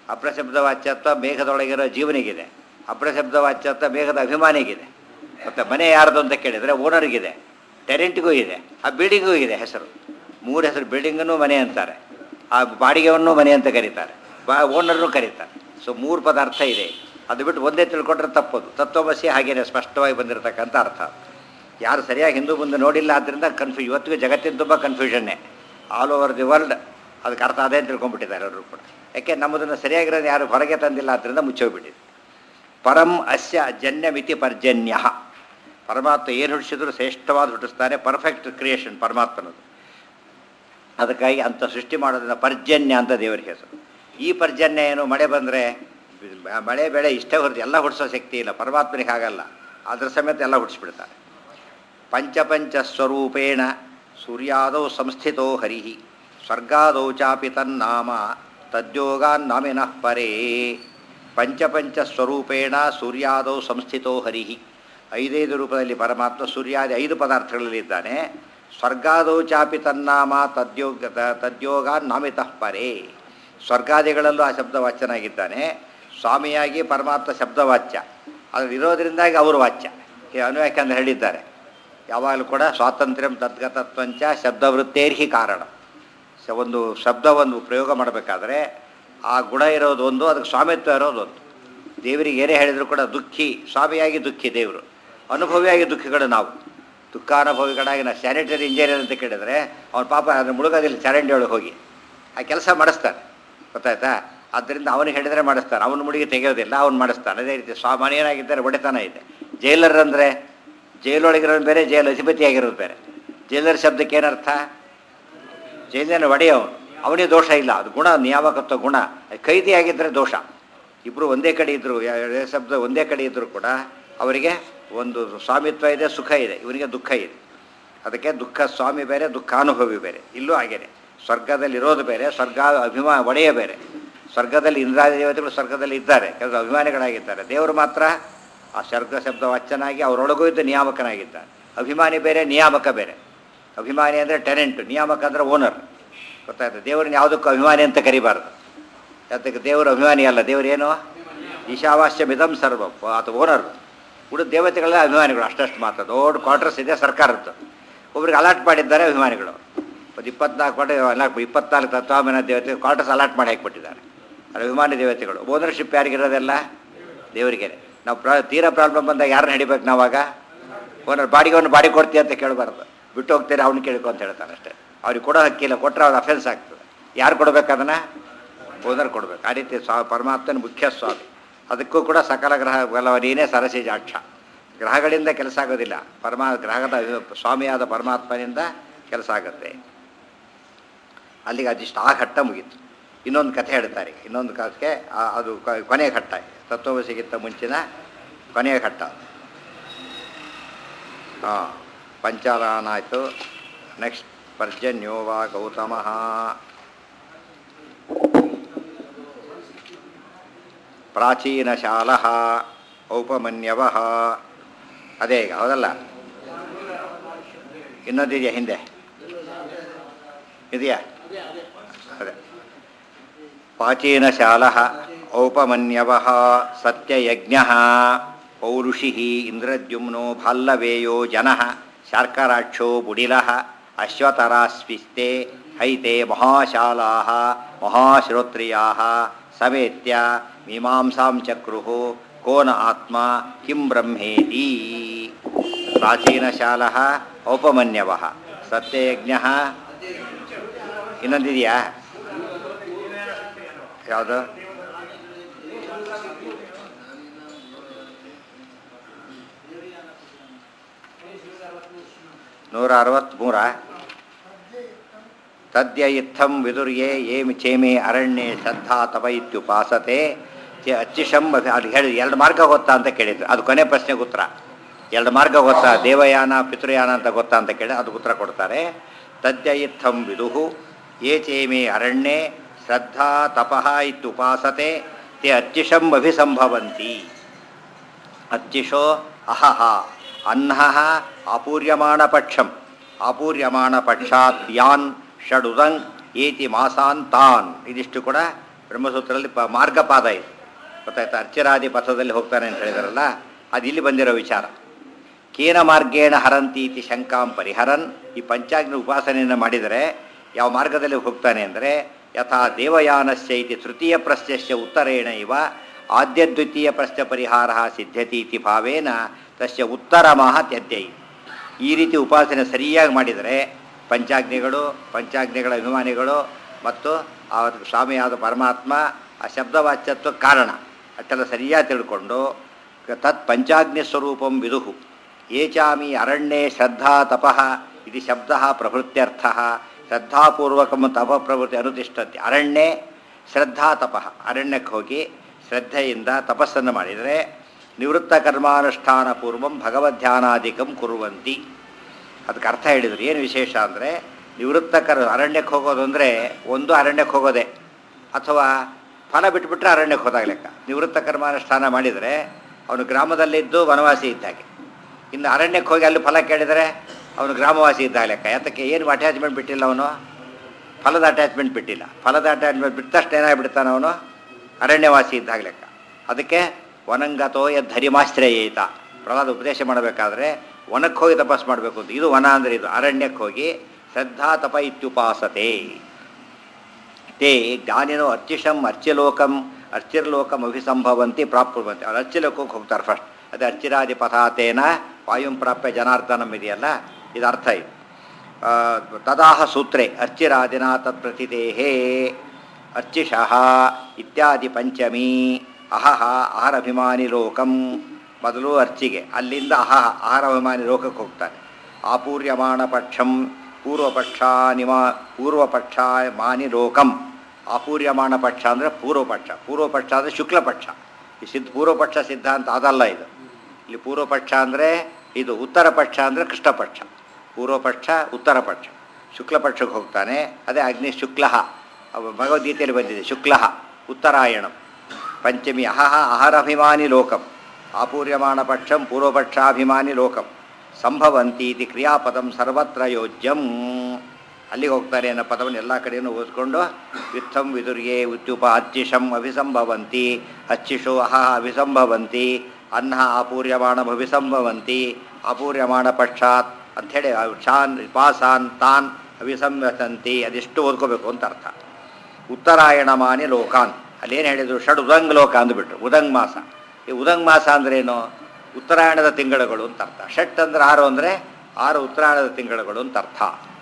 ಅಪ್ರಶಬ್ದ ವಾಚ್ಯತ್ವ ಮೇಘದೊಳಗಿರೋ ಜೀವನಿಗಿದೆ ಅಪ್ರಶಬ್ದ ವಾಚ್ಯತ್ವ ಮೇಘದ ಅಭಿಮಾನಿಗಿದೆ ಮತ್ತು ಮನೆ ಯಾರ್ದು ಅಂತ ಕೇಳಿದರೆ ಓನರ್ಗಿದೆ ಟೆರೆಂಟ್ಗೂ ಇದೆ ಆ ಬಿಲ್ಡಿಂಗೂ ಇದೆ ಹೆಸರು ಮೂರು ಹೆಸರು ಬಿಲ್ಡಿಂಗನ್ನು ಮನೆ ಅಂತಾರೆ ಆ ಬಾಡಿಗೆಯನ್ನು ಮನೆ ಅಂತ ಕರೀತಾರೆ ಬಾ ಓನರ್ನು ಕರೀತಾರೆ ಸೊ ಮೂರು ಪದಾರ್ಥ ಇದೆ ಅದು ಬಿಟ್ಟು ಒಂದೇ ತಿಳ್ಕೊಂಡ್ರೆ ತಪ್ಪೋದು ತತ್ವಮಸಿ ಹಾಗೇನೆ ಸ್ಪಷ್ಟವಾಗಿ ಬಂದಿರತಕ್ಕಂಥ ಅರ್ಥ ಯಾರು ಸರಿಯಾಗಿ ಹಿಂದೂ ಮುಂದೆ ನೋಡಿಲ್ಲ ಆದ್ದರಿಂದ ಕನ್ಫ್ಯೂ ಇವತ್ತಿಗೂ ಜಗತ್ತಿನ ತುಂಬ ಕನ್ಫ್ಯೂಷನ್ನೇ ಆಲ್ ಓವರ್ ದಿ ವರ್ಲ್ಡ್ ಅದಕ್ಕೆ ಅರ್ಥ ಅದೇ ಅಂತ ತಿಳ್ಕೊಂಡ್ಬಿಟ್ಟಿದ್ದಾರೆ ಅವರು ಕೂಡ ಯಾಕೆ ನಮ್ಮದನ್ನು ಸರಿಯಾಗಿರೋದು ಯಾರು ಹೊರಗೆ ತಂದಿಲ್ಲ ಆದ್ದರಿಂದ ಮುಚ್ಚೋಗ್ಬಿಟ್ಟಿದೆ ಪರಂ ಅಸ್ಯ ಜನ್ಯಮಿತಿ ಪರ್ಜನ್ಯ ಪರಮಾತ್ಮ ಏನು ಹುಟ್ಟಿಸಿದ್ರು ಶ್ರೇಷ್ಠವಾದ ಹುಟ್ಟಿಸ್ತಾನೆ ಪರ್ಫೆಕ್ಟ್ ಕ್ರಿಯೇಷನ್ ಪರಮಾತ್ಮನದು ಅದಕ್ಕಾಗಿ ಅಂಥ ಸೃಷ್ಟಿ ಮಾಡೋದ್ರಿಂದ ಪರ್ಜನ್ಯ ಅಂತ ದೇವರಿಗೆ ಹೆಸರು ಈ ಪರ್ಜನ್ಯ ಏನು ಮಳೆ ಬಂದರೆ ಮಳೆ ಬೆಳೆ ಇಷ್ಟೇ ಹೊರತು ಎಲ್ಲ ಹುಟ್ಟಿಸೋ ಶಕ್ತಿ ಇಲ್ಲ ಪರಮಾತ್ಮನಿಗೆ ಆಗಲ್ಲ ಅದ್ರ ಸಮೇತ ಎಲ್ಲ ಹುಟ್ಟಿಸ್ಬಿಡ್ತಾರೆ ಪಂಚಪಂಚ ಸ್ವರೂಪೇಣ ಸೂರ್ಯಾದೌ ಸಂಸ್ಥಿತೋ ಹರಿ ಸ್ವರ್ಗಾದೌ ಚಾಪಿ ತನ್ನಾಮ ತದ್ಯೋಗಾನ್ನಾಮಿನಃ ಪರೇ ಪಂಚಪಂಚ ಸ್ವರೂಪೇಣ ಸೂರ್ಯಾದೌ ಸಂಸ್ಥಿತೋ ಹರಿ ಐದೈದು ರೂಪದಲ್ಲಿ ಪರಮಾತ್ಮ ಸೂರ್ಯಾದಿ ಐದು ಪದಾರ್ಥಗಳಲ್ಲಿ ಇದ್ದಾನೆ ಸ್ವರ್ಗಾದೌ ಚಾಪಿ ತನ್ನಾಮ ತದ್ಯೋಗ ತದ್ಯೋಗ ನಾಮಿತಃ ಪರೇ ಸ್ವರ್ಗಾದಿಗಳಲ್ಲೂ ಆ ಶಬ್ದವಾಚ್ಯನಾಗಿದ್ದಾನೆ ಸ್ವಾಮಿಯಾಗಿ ಪರಮಾತ್ಮ ಶಬ್ದವಾಚ್ಯ ಅದು ಇರೋದ್ರಿಂದಾಗಿ ಅವರು ವಾಚ್ಯ ಈ ಅನ್ವ್ಯಾಖ್ಯಾನ ಹೇಳಿದ್ದಾರೆ ಯಾವಾಗಲೂ ಕೂಡ ಸ್ವಾತಂತ್ರ್ಯಂ ತದ್ಗತತ್ವಂಚ ಶಬ್ದವೃತ್ತೇರ್ಹಿ ಕಾರಣ ಸ ಒಂದು ಶಬ್ದವನ್ನು ಪ್ರಯೋಗ ಮಾಡಬೇಕಾದ್ರೆ ಆ ಗುಣ ಇರೋದು ಒಂದು ಅದಕ್ಕೆ ಸ್ವಾಮಿತ್ವ ಇರೋದು ಒಂದು ದೇವರಿಗೆ ಏನೇ ಹೇಳಿದರೂ ಕೂಡ ದುಃಖಿ ಸ್ವಾಮಿಯಾಗಿ ದುಃಖಿ ದೇವರು ಅನುಭವಿಯಾಗಿ ದುಃಖಿಗಳು ನಾವು ದುಃಖಾನುಭವಿಗಳಾಗಿ ನಾವು ಸ್ಯಾನಿಟರಿ ಇಂಜಿನಿಯರ್ ಅಂತ ಕೇಳಿದ್ರೆ ಅವ್ನ ಪಾಪ ಅದನ್ನ ಮುಳುಗೋದಿಲ್ಲ ಚರಂಡಿ ಒಳಗೆ ಹೋಗಿ ಆ ಕೆಲಸ ಮಾಡಿಸ್ತಾರೆ ಗೊತ್ತಾಯ್ತಾ ಆದ್ದರಿಂದ ಅವನಿಗೆ ಹೇಳಿದರೆ ಮಾಡಿಸ್ತಾನೆ ಅವನ ಮುಡಿಗೆ ತೆಗೆಯೋದಿಲ್ಲ ಅವ್ನು ಮಾಡಿಸ್ತಾನೆ ಅದೇ ರೀತಿ ಸ್ವಾಮಾನ್ಯನಾಗಿದ್ದರೆ ಒಡೆತನ ಇದೆ ಜೈಲರ್ ಅಂದರೆ ಜೈಲೊಳಗಿರೋದು ಬೇರೆ ಜೈಲು ಅಧಿಪತಿ ಆಗಿರೋದು ಬೇರೆ ಜೈಲರ್ ಶಬ್ದಕ್ಕೆ ಏನರ್ಥ ಜೈಲಿನ ಒಡೆಯವನು ಅವನಿಗೆ ದೋಷ ಇಲ್ಲ ಅದು ಗುಣ ನಿಯಾಮಕತ್ವ ಗುಣ ಕೈದಿ ಆಗಿದ್ದರೆ ದೋಷ ಇಬ್ಬರು ಒಂದೇ ಕಡೆ ಇದ್ದರು ಶಬ್ದ ಒಂದೇ ಕಡೆ ಇದ್ದರೂ ಕೂಡ ಅವರಿಗೆ ಒಂದು ಸ್ವಾಮಿತ್ವ ಇದೆ ಸುಖ ಇದೆ ಇವನಿಗೆ ದುಃಖ ಇದೆ ಅದಕ್ಕೆ ದುಃಖ ಸ್ವಾಮಿ ಬೇರೆ ದುಃಖಾನುಭವಿ ಬೇರೆ ಇಲ್ಲೂ ಹಾಗೇನೆ ಸ್ವರ್ಗದಲ್ಲಿ ಇರೋದು ಬೇರೆ ಸ್ವರ್ಗ ಅಭಿಮಾ ಒಡೆಯ ಬೇರೆ ಸ್ವರ್ಗದಲ್ಲಿ ಇಂದ್ರಾದಿ ದೇವತೆಗಳು ಸ್ವರ್ಗದಲ್ಲಿ ಇದ್ದಾರೆ ಕೆಲವು ಅಭಿಮಾನಿಗಳಾಗಿದ್ದಾರೆ ದೇವರು ಮಾತ್ರ ಆ ಸ್ವರ್ಗ ಶಬ್ದ ವಾಚ್ಯನಾಗಿ ಅವರೊಳಗೂ ಇದ್ದ ನಿಯಾಮಕನಾಗಿದ್ದಾನೆ ಅಭಿಮಾನಿ ಬೇರೆ ನಿಯಾಮಕ ಬೇರೆ ಅಭಿಮಾನಿ ಅಂದರೆ ಟೆನೆಂಟ್ ನಿಯಾಮಕ ಅಂದರೆ ಓನರ್ ಗೊತ್ತಾಯ್ತು ದೇವರನ್ನ ಯಾವುದಕ್ಕೂ ಅಭಿಮಾನಿ ಅಂತ ಕರಿಬಾರ್ದು ಅದಕ್ಕೆ ದೇವರು ಅಭಿಮಾನಿ ಅಲ್ಲ ದೇವರೇನು ಈಶಾವಾಸ್ಯ ಮಿದಂ ಸರ್ವ ಅಥವಾ ಓನರ್ ಉಳಿದ ದೇವತೆಗಳೆಲ್ಲ ಅಭಿಮಾನಿಗಳು ಅಷ್ಟಷ್ಟು ಮಾತ್ರ ದೊಡ್ಡ ಕ್ವಾರ್ಟರ್ಸ್ ಇದೆ ಸರ್ಕಾರದ್ದು ಒಬ್ರಿಗೆ ಅಲಾಟ್ ಮಾಡಿದ್ದಾರೆ ಅಭಿಮಾನಿಗಳು ಒಂದು ಇಪ್ಪತ್ನಾಲ್ಕು ಕೋಟಿ ನಾಲ್ಕು ಇಪ್ಪತ್ನಾಲ್ಕು ತತ್ವಾಭಿಮಾನ ದೇವತೆ ಕ್ವಾರ್ಟರ್ಸ್ ಅಲಾಟ್ ಮಾಡಿ ಹಾಕಿಬಿಟ್ಟಿದ್ದಾರೆ ಅದು ಅಭಿಮಾನಿ ದೇವತೆಗಳು ಓನರ್ಶಿಪ್ ಯಾರಿಗಿರೋದೆಲ್ಲ ದೇವರಿಗೆ ನಾವು ಪ್ರಾ ತೀರಾ ಪ್ರಾಬ್ಲಮ್ ಬಂದಾಗ ಯಾರನ್ನ ಹಿಡಿಬೇಕು ನಾವಾಗ ಓನರ್ ಬಾಡಿಗೆ ಅವ್ನು ಬಾಡಿ ಕೊಡ್ತೀಯ ಅಂತ ಕೇಳಬಾರ್ದು ಬಿಟ್ಟು ಹೋಗ್ತೀರಿ ಅವ್ನು ಕೇಳ್ಕೊ ಅಂತ ಹೇಳ್ತಾನೆ ಅಷ್ಟೇ ಅವ್ರಿಗೆ ಕೊಡೋ ಹಕ್ಕಿಲ್ಲ ಕೊಟ್ಟರೆ ಅವ್ರು ಅಫೆನ್ಸ್ ಆಗ್ತದೆ ಯಾರು ಕೊಡ್ಬೇಕು ಅದನ್ನು ಓನರ್ ಕೊಡಬೇಕು ಆ ರೀತಿ ಸ್ವಾ ಪರಮಾತ್ಮನ ಮುಖ್ಯ ಸ್ವಾಮಿ ಅದಕ್ಕೂ ಕೂಡ ಸಕಲ ಗ್ರಹ ಬಲವ ನೀನೇ ಸರಸಿಜಾಕ್ಷ ಗ್ರಹಗಳಿಂದ ಕೆಲಸ ಆಗೋದಿಲ್ಲ ಪರಮಾ ಗ್ರಹದ ಸ್ವಾಮಿಯಾದ ಪರಮಾತ್ಮನಿಂದ ಕೆಲಸ ಆಗುತ್ತೆ ಅಲ್ಲಿಗೆ ಅದಿಷ್ಟು ಆ ಘಟ್ಟ ಮುಗೀತು ಇನ್ನೊಂದು ಕಥೆ ಹೇಳ್ತಾರೆ ಈಗ ಇನ್ನೊಂದು ಕಥೆ ಆ- ಅದು ಕ- ಕೊನೆಯ ಘಟ್ಟ ತತ್ವವಸಿಗಿಂತ ಮುಂಚಿನ ಕೊನೆಯ ಘಟ್ಟ ಹಾಂ ಪಂಚಾಲಾನ ಆಯಿತು ನೆಕ್ಸ್ಟ್ ಪರ್ಜನ್ಯೋ ವಾ ಗೌತಮಃ ಪ್ರಾಚೀನಶಾಲ ಔಪಮನ್ಯವ ಅದೇ ಈಗ ಹೌದಲ್ಲ ಇನ್ನೊಂದಿದೆಯಾ ಹಿಂದೆ ಇದೆಯಾ ಅದೇ ಪ್ರಾಚೀನಶಾಲ ಔಪಮನ್ಯವ ಸತ್ಯಯಜ್ಞ ಪೌರುಷಿ ಇಂದ್ರದ್ಯುಮ್ನೋ ಭಾಲ್ಲವೇಯೋ ಜನ ಶಾರ್ಕರಾಕ್ಷೋ ಬುಡಿಲ ಅಶ್ವತರಾಸ್ವಿಸ್ತೆ ಹೈತೆ ಮಹಾಶಾಲಾ ಮಹಾಶ್ರೋತ್ರಿಯಾ ಸಮೇತ್ಯ ಮೀಮಾಂಸಾಂ ಚಕ್ರು ಕೋನ ಆತ್ಮ ಕಿಂ ಬ್ರಹ್ಮೇತಿ ಪ್ರಾಚೀನಶಾಲ ಔಪಮನ್ಯವ ಸತ್ಯಯಜ್ಞ ಇನ್ನೊಂದಿದೆಯಾ ಯಾವುದು ನೂರ ಅರವತ್ತ್ಮೂರ ತದ್ಯ ಇತ್ತಂ ವಿದುರ್ಯೇ ಏಮಿ ಚೇಮಿ ಅರಣ್ಯೇ ಶ್ರದ್ಧಾ ತವ ಇತ್ಯುಪಾಸತೆ ಚ- ಅಚ್ಚಿಷಂ ಅಭಿ- ಅದು ಹೇಳಿ ಎರಡು ಮಾರ್ಗ ಗೊತ್ತಾ ಅಂತ ಕೇಳಿದ್ರು ಅದು ಕೊನೆ ಪ್ರಶ್ನೆಗೆ ಉತ್ತರ ಎರಡು ಮಾರ್ಗ ಗೊತ್ತಾ ದೇವಯಾನ ಪಿತೃಯಾನ ಅಂತ ಗೊತ್ತಾ ಅಂತ ಕೇಳಿ ಅದಕ್ಕೆ ಉತ್ತರ ಕೊಡ್ತಾರೆ ತದ್ಯ ಇತ್ತಂ ವಿದುಹು ಯೇ ಚೇಮಿ ಅರಣ್ಯೇ ಶ್ರದ್ಧಾ ತಪಃ ಇತ್ಯುಪಾಸತೆ ತೇ ಅಚ್ಚಿಷಂ ಅಭಿಸಂಭವಂತಿ ಅಚ್ಚಿಷೋ ಅಹಹ ಅಹ್ನಃ ಅಪೂರ್ಯಮಾಣ ಪಕ್ಷಂ ಅಪೂರ್ಯಮಾಣ ಪಕ್ಷಾತ್ ಯಾನ್ ಷಡುದಂಗ್ ಏತಿ ಮಾಸಾನ್ ತಾನ್ ಇದಿಷ್ಟು ಕೂಡ ಬ್ರಹ್ಮಸೂತ್ರದಲ್ಲಿ ಪ ಮಾರ್ಗಪಾದ ಇದು ಗೊತ್ತಾಯ್ತಾ ಅರ್ಚರಾದಿ ಪಥದಲ್ಲಿ ಹೋಗ್ತಾನೆ ಅಂತ ಹೇಳಿದಾರಲ್ಲ ಅದು ಇಲ್ಲಿ ಬಂದಿರೋ ವಿಚಾರ ಕೇನ ಮಾರ್ಗೇಣ ಹರಂತಿ ಇತಿ ಶಂಕಾಂ ಪರಿಹರನ್ ಈ ಪಂಚಾಗ್ನಿ ಉಪಾಸನೆಯನ್ನು ಮಾಡಿದರೆ ಯಾವ ಮಾರ್ಗದಲ್ಲಿ ಹೋಗ್ತಾನೆ ಅಂದರೆ ಯಥಾ ದೇವಯಾನಸ್ಯ ಇತಿ ತೃತೀಯ ಪ್ರಶ್ನಸ್ಯ ಉತ್ತರೇಣ ಇವ ಆದ್ಯ ದ್ವಿತೀಯ ಪ್ರಶ್ನ ಪರಿಹಾರ ಸಿದ್ಧತಿ ಇತಿ ಭಾವೇನ ತಸ್ಯ ಉತ್ತರಮಃ ತ್ಯಜ್ಯೈ ಈ ರೀತಿ ಉಪಾಸನೆ ಸರಿಯಾಗಿ ಮಾಡಿದರೆ ಪಂಚಾಗ್ನಿಗಳು ಪಂಚಾಗ್ನಿಗಳ ಅಭಿಮಾನಿಗಳು ಮತ್ತು ಆ ಸ್ವಾಮಿಯಾದ ಪರಮಾತ್ಮ ಆ ಶಬ್ದವಾಚ್ಯತ್ವ ಕಾರಣ ಅಷ್ಟೆಲ್ಲ ಸರಿಯಾಗಿ ತಿಳ್ಕೊಂಡು ತತ್ ಪಂಚಾಗ್ನಿ ಸ್ವರೂಪಂ ವಿದುಹು ಏಚಾಮಿ ಅರಣ್ಯೇ ಶ್ರದ್ಧಾ ತಪಃ ಇದು ಶಬ್ದ ಪ್ರಭೃತ್ಯರ್ಥ ಶ್ರದ್ಧಾಪೂರ್ವಕಂ ತಪ ಪ್ರವೃತ್ತಿ ಅನುತಿಷ್ಠತೆ ಅರಣ್ಯೇ ಶ್ರದ್ಧಾ ತಪಃ ಅರಣ್ಯಕ್ಕೆ ಹೋಗಿ ಶ್ರದ್ಧೆಯಿಂದ ತಪಸ್ಸನ್ನು ಮಾಡಿದರೆ ನಿವೃತ್ತ ಕರ್ಮಾನುಷ್ಠಾನ ಪೂರ್ವಂ ಭಗವದ್ಧ್ಯಾನಾದಿಕಂ ಕುರುವಂತಿ ಅದಕ್ಕೆ ಅರ್ಥ ಹೇಳಿದ್ರು ಏನು ವಿಶೇಷ ಅಂದರೆ ನಿವೃತ್ತ ಕರ್ ಅರಣ್ಯಕ್ಕೆ ಹೋಗೋದು ಅಂದರೆ ಒಂದು ಅರಣ್ಯಕ್ಕೆ ಹೋಗೋದೆ ಅಥವಾ ಫಲ ಬಿಟ್ಬಿಟ್ರೆ ಅರಣ್ಯಕ್ಕೆ ಹೋದಾಗ ಲೆಕ್ಕ ನಿವೃತ್ತ ಕರ್ಮಾನುಷ್ಠಾನ ಮಾಡಿದರೆ ಅವನು ಗ್ರಾಮದಲ್ಲಿದ್ದು ವನವಾಸಿ ಇದ್ದಾಗೆ ಇನ್ನು ಅರಣ್ಯಕ್ಕೆ ಹೋಗಿ ಅಲ್ಲಿ ಫಲ ಕೇಳಿದರೆ ಅವನು ಗ್ರಾಮವಾಸಿ ಇದ್ದಾಗ ಲೆಕ್ಕ ಯಾತಕ್ಕೆ ಏನು ಅಟ್ಯಾಚ್ಮೆಂಟ್ ಬಿಟ್ಟಿಲ್ಲ ಅವನು ಫಲದ ಅಟ್ಯಾಚ್ಮೆಂಟ್ ಬಿಟ್ಟಿಲ್ಲ ಫಲದ ಅಟ್ಯಾಚ್ಮೆಂಟ್ ಬಿಟ್ಟ ತಕ್ಷಣ ಏನಾಗ್ಬಿಡ್ತಾನೆ ಅವನು ಅರಣ್ಯವಾಸಿ ಇದ್ದಾಗ ಲೆಕ್ಕ ಅದಕ್ಕೆ ವನಂಗತೋ ಯದ್ಧರಿಮಾಶ್ರಯೇತ ಪ್ರಹ್ಲಾದ ಉಪದೇಶ ಮಾಡಬೇಕಾದ್ರೆ ವನಕ್ಕೆ ಹೋಗಿ ತಪಸ್ ಮಾಡಬೇಕು ಅಂತ ಇದು ವನ ಅಂದರೆ ಇದು ಅರಣ್ಯಕ್ಕೆ ಹೋಗಿ ಶ್ರದ್ಧಾ ತಪ ಇತ್ಯುಪಾಸತೆ ತೇ ಜ್ಞಾನಿನೋ ಅರ್ಚಿಷಂ ಅರ್ಚ್ಯಲೋಕಂ ಅರ್ಚಿರ್ಲೋಕಂ ಅಭಿಸಂಭವಂತಿ ಪ್ರಾಪ್ನುವಂತಿ ಅವ್ರು ಅರ್ಚ್ಯಲೋಕಕ್ಕೆ ಹೋಗ್ತಾರೆ ಫಸ್ಟ್ ಅದೇ ಅರ್ಚಿರಾದಿ ಪಥಾತೇನ ವಾಯುಂ ಪ್ರಾಪ್ಯ ಜನಾರ್ದನಂ ಇದೆಯಲ್ಲ ಇದು ಅರ್ಥ ಇದು ಆ, ತದಾಹ ಸೂತ್ರೆ ಅರ್ಚಿರಾದಿನ ತತ್ಪ್ರತಿದೇಹೇ ಅರ್ಚಿಷಃ ಇತ್ಯಾದಿ ಪಂಚಮಿ ಅಹಹ ಅಹರಭಿಮಾನಿ ಲೋಕಂ ಮೊದಲು ಅರ್ಚಿಗೆ ಅಲ್ಲಿಂದ ಅಹಹ ಅಹರಭಿಮಾನಿ ಲೋಕಕ್ಕೆ ಹೋಗ್ತಾನೆ ಆಪೂರ್ಯಮಾಣ ಪಕ್ಷಂ ಪೂರ್ವಪಕ್ಷ ನಿಮಾ ಪೂರ್ವಪಕ್ಷ ಮಾನಿ ಲೋಕಂ ಆಪೂರ್ಯಮಾಣ ಪಕ್ಷ ಅಂದರೆ ಪೂರ್ವಪಕ್ಷ ಪೂರ್ವಪಕ್ಷ ಅಂದರೆ ಶುಕ್ಲಪಕ್ಷ ಈ ಸಿದ್ಧ ಪೂರ್ವಪಕ್ಷ ಸಿದ್ಧಾಂತ ಅದಲ್ಲ ಇದು ಇಲ್ಲಿ ಪೂರ್ವಪಕ್ಷ ಅಂದರೆ ಇದು ಉತ್ತರ ಪಕ್ಷ ಅಂದರೆ ಕೃಷ್ಣಪಕ್ಷ ಪೂರ್ವಪಕ್ಷ ಉತ್ತರ ಪಕ್ಷ ಶುಕ್ಲಪಕ್ಷಕ್ಕೆ ಹೋಗ್ತಾನೆ ಅದೇ ಅಗ್ನಿ ಶುಕ್ಲ ಭಗವದ್ಗೀತೆಯಲ್ಲಿ ಬಂದಿದೆ ಶುಕ್ಲ ಉತ್ತರಾಯಣಂ ಪಂಚಮಿ ಅಹಹ ಅಹರಭಿಮಾನಿ ಲೋಕಂ ಆಪೂರ್ಯಮಾಣ ಪಕ್ಷಂ ಪೂರ್ವಪಕ್ಷಾಭಿಮಾನಿ ಲೋಕಂ ಸಂಭವಂತಿ ಇತಿ ಕ್ರಿಯಾಪದಂ ಸರ್ವತ್ರ ಯೋಜ್ಯಂ ಅಲ್ಲಿಗೆ ಹೋಗ್ತಾರೆ ಅನ್ನೋ ಪದವನ್ನು ಎಲ್ಲ ಕಡೆಯೂ ಓದ್ಕೊಂಡು ವಿತ್ತಂ ವಿದುರ್ಯೆ ಉತ್ಯುಪ ಅಚ್ಚಿಷಂ ಅಭಿಸಂಭವಂತಿ ಅಚ್ಚಿಷು ಅಹ ಅಭಿಸಂಭವಂತಿ ಅನ್ನ ಆಪೂರ್ಯಮಾಣ ಅಭಿಸಂಭವಂತಿ ಅಪೂರ್ಯಮಾಣ ಪಕ್ಷಾತ್ ಅಂಥೇಳಿ ಶಾನ್ ಪಾಸಾನ್ ತಾನ್ ಅಭಿಸಂವಸಂತಿ ಅದೆಷ್ಟು ಓದ್ಕೋಬೇಕು ಅಂತ ಅರ್ಥ ಉತ್ತರಾಯಣ ಮಾನಿ ಲೋಕಾನ್ ಅಲ್ಲೇನು ಹೇಳಿದರು ಷಡ್ ಉದಂಗ್ ಲೋಕ ಅಂದ್ಬಿಟ್ರು ಉದಂಗ್ ಮಾಸ ಈ ಉದಂಗ್ ಮಾಸ ಅಂದ್ರೇನು ಉತ್ತರಾಯಣದ ತಿಂಗಳುಗಳು ಅಂತ ಅರ್ಥ ಷಟ್ ಅಂದ್ರೆ ಆರು ಅಂದರೆ ಆರು ಉತ್ತರಾಯಣದ ತಿಂಗಳುಗಳು ಅಂತ ಅರ್ಥ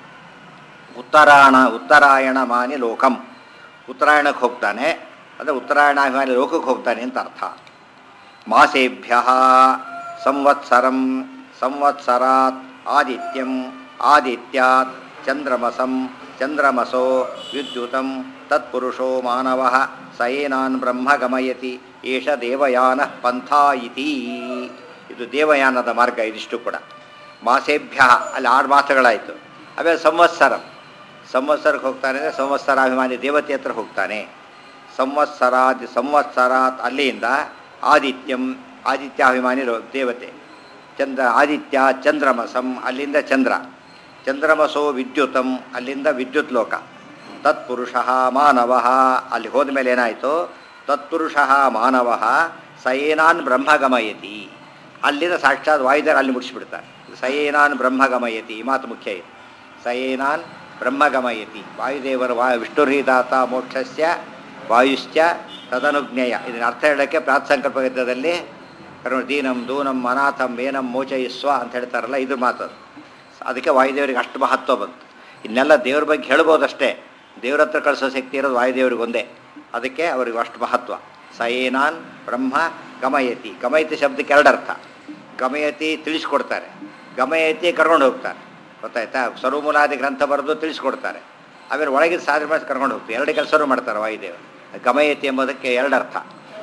ಉತ್ತರಾಯಣ ಉತ್ತರಾಯಣ ಮಾನಿ ಲೋಕಂ ಉತ್ತರಾಯಣಕ್ಕೆ ಹೋಗ್ತಾನೆ ಅಂದರೆ ಉತ್ತರಾಯಣಾಭಿಮಾನಿ ಲೋಕಕ್ಕೆ ಹೋಗ್ತಾನೆ ಅಂತ ಅರ್ಥ ಮಾಸೇಭ್ಯ ಸಂವತ್ಸರಂ ಸಂವತ್ಸರಾತ್ ಆದಿತ್ಯಂ ಆದಿತ್ಯಾತ್ ಚಂದ್ರಮಸಂ ಚಂದ್ರಮಸೋ ವಿದ್ಯುತಂ ತತ್ಪುರುಷೋ ಮಾನವ ಸ ಏನಾನ್ ಬ್ರಹ್ಮ ಗಮಯತಿ ಏಷ ದೇವಯಾನ ಪಂಥ ಇತಿ ಇದು ದೇವಯಾನದ ಮಾರ್ಗ ಇದಿಷ್ಟು ಕೂಡ ಮಾಸೇಭ್ಯ ಅಲ್ಲಿ ಆರು ಮಾಸಗಳಾಯಿತು ಆಮೇಲೆ ಸಂವತ್ಸರಂ ಸಂವತ್ಸರಕ್ಕೆ ಹೋಗ್ತಾನೆ ಅಂದರೆ ಸಂವತ್ಸರಾಭಿಮಾನಿ ದೇವತೆ ಹತ್ರ ಹೋಗ್ತಾನೆ ಸಂವತ್ಸರಾದಿ ಸಂವತ್ಸರಾತ್ ಅಲ್ಲಿಂದ ಆದಿತ್ಯಂ ಆದಿತ್ಯಾಭಿಮಾನಿ ರೋ- ದೇವತೆ ಚಂದ್ರ ಆದಿತ್ಯ ಚಂದ್ರಮಸಂ ಅಲ್ಲಿಂದ ಚಂದ್ರ ಚಂದ್ರಮಸೋ ವಿದ್ಯುತಂ ಅಲ್ಲಿಂದ ವಿದ್ಯುತ್ ಲೋಕ ತತ್ಪುರುಷ ಮಾನವ ಅಲ್ಲಿ ಹೋದ ಮೇಲೆ ಏನಾಯಿತು ತತ್ಪುರುಷ ಮಾನವ ಸಯೇನಾನ್ ಬ್ರಹ್ಮಗಮಯತಿ ಅಲ್ಲಿಂದ ಸಾಕ್ಷಾತ್ ವಾಯುದೇವರು ಅಲ್ಲಿ ಮುಗಿಸ್ಬಿಡ್ತಾರೆ ಸಯೇನಾನ್ ಬ್ರಹ್ಮಗಮಯತಿ ಈ ಮಾತು ಮುಖ್ಯ ಇದೆ ಸಯೇನಾನ್ ಬ್ರಹ್ಮಗಮಯತಿ ವಾಯುದೇವರ ವಾ ವಿಷ್ಣುರ್ಹಿದಾತ ಮೋಕ್ಷಸ್ಯ ವಾಯುಶ್ಚ ತದನುಜ್ಞೇಯ ಇದನ್ನ ಅರ್ಥ ಹೇಳೋಕ್ಕೆ ಪ್ರಾತ್ಸಂಕಲ್ಪ ಯುದ್ಧದಲ್ಲಿ ಕರ್ಮ ದೀನಂ ದೂನಂ ಅನಾಥಂ ಏನಂ ಮೋಚಯಿಸ್ವ ಅಂತ ಹೇಳ್ತಾರಲ್ಲ ಇದು ಮಾತದು ಅದಕ್ಕೆ ವಾಯುದೇವರಿಗೆ ಅಷ್ಟು ಮಹತ್ವ ಬಂತು ಇನ್ನೆಲ್ಲ ದೇವ್ರ ಬಗ್ಗೆ ಹೇಳ್ಬೋದಷ್ಟೇ ದೇವ್ರ ಹತ್ರ ಕಳಿಸೋ ಶಕ್ತಿ ಇರೋದು ವಾಯುದೇವರಿಗೆ ಒಂದೇ ಅದಕ್ಕೆ ಅವರಿಗೆ ಅಷ್ಟು ಮಹತ್ವ ಸಯೇನಾನ್ ಬ್ರಹ್ಮ ಗಮಯತಿ ಗಮಯತಿ ಶಬ್ದಕ್ಕೆ ಎರಡು ಅರ್ಥ ಗಮಯತಿ ತಿಳಿಸ್ಕೊಡ್ತಾರೆ ಗಮಯತಿ ಕರ್ಕೊಂಡು ಹೋಗ್ತಾರೆ ಗೊತ್ತಾಯ್ತಾ ಸರ್ವಮೂಲಾದಿ ಗ್ರಂಥ ಬರೆದು ತಿಳಿಸ್ಕೊಡ್ತಾರೆ ಆಮೇಲೆ ಒಳಗಿನ ಸಾಧನೆ ಮಾಡಿ ಕರ್ಕೊಂಡು ಹೋಗ್ತಾರೆ ಎರಡು ಕೆಲಸನೂ ಮಾಡ್ತಾರೆ ವಾಯುದೇವರು ಗಮಯತಿ ಎಂಬುದಕ್ಕೆ ಎರಡು ಅರ್ಥ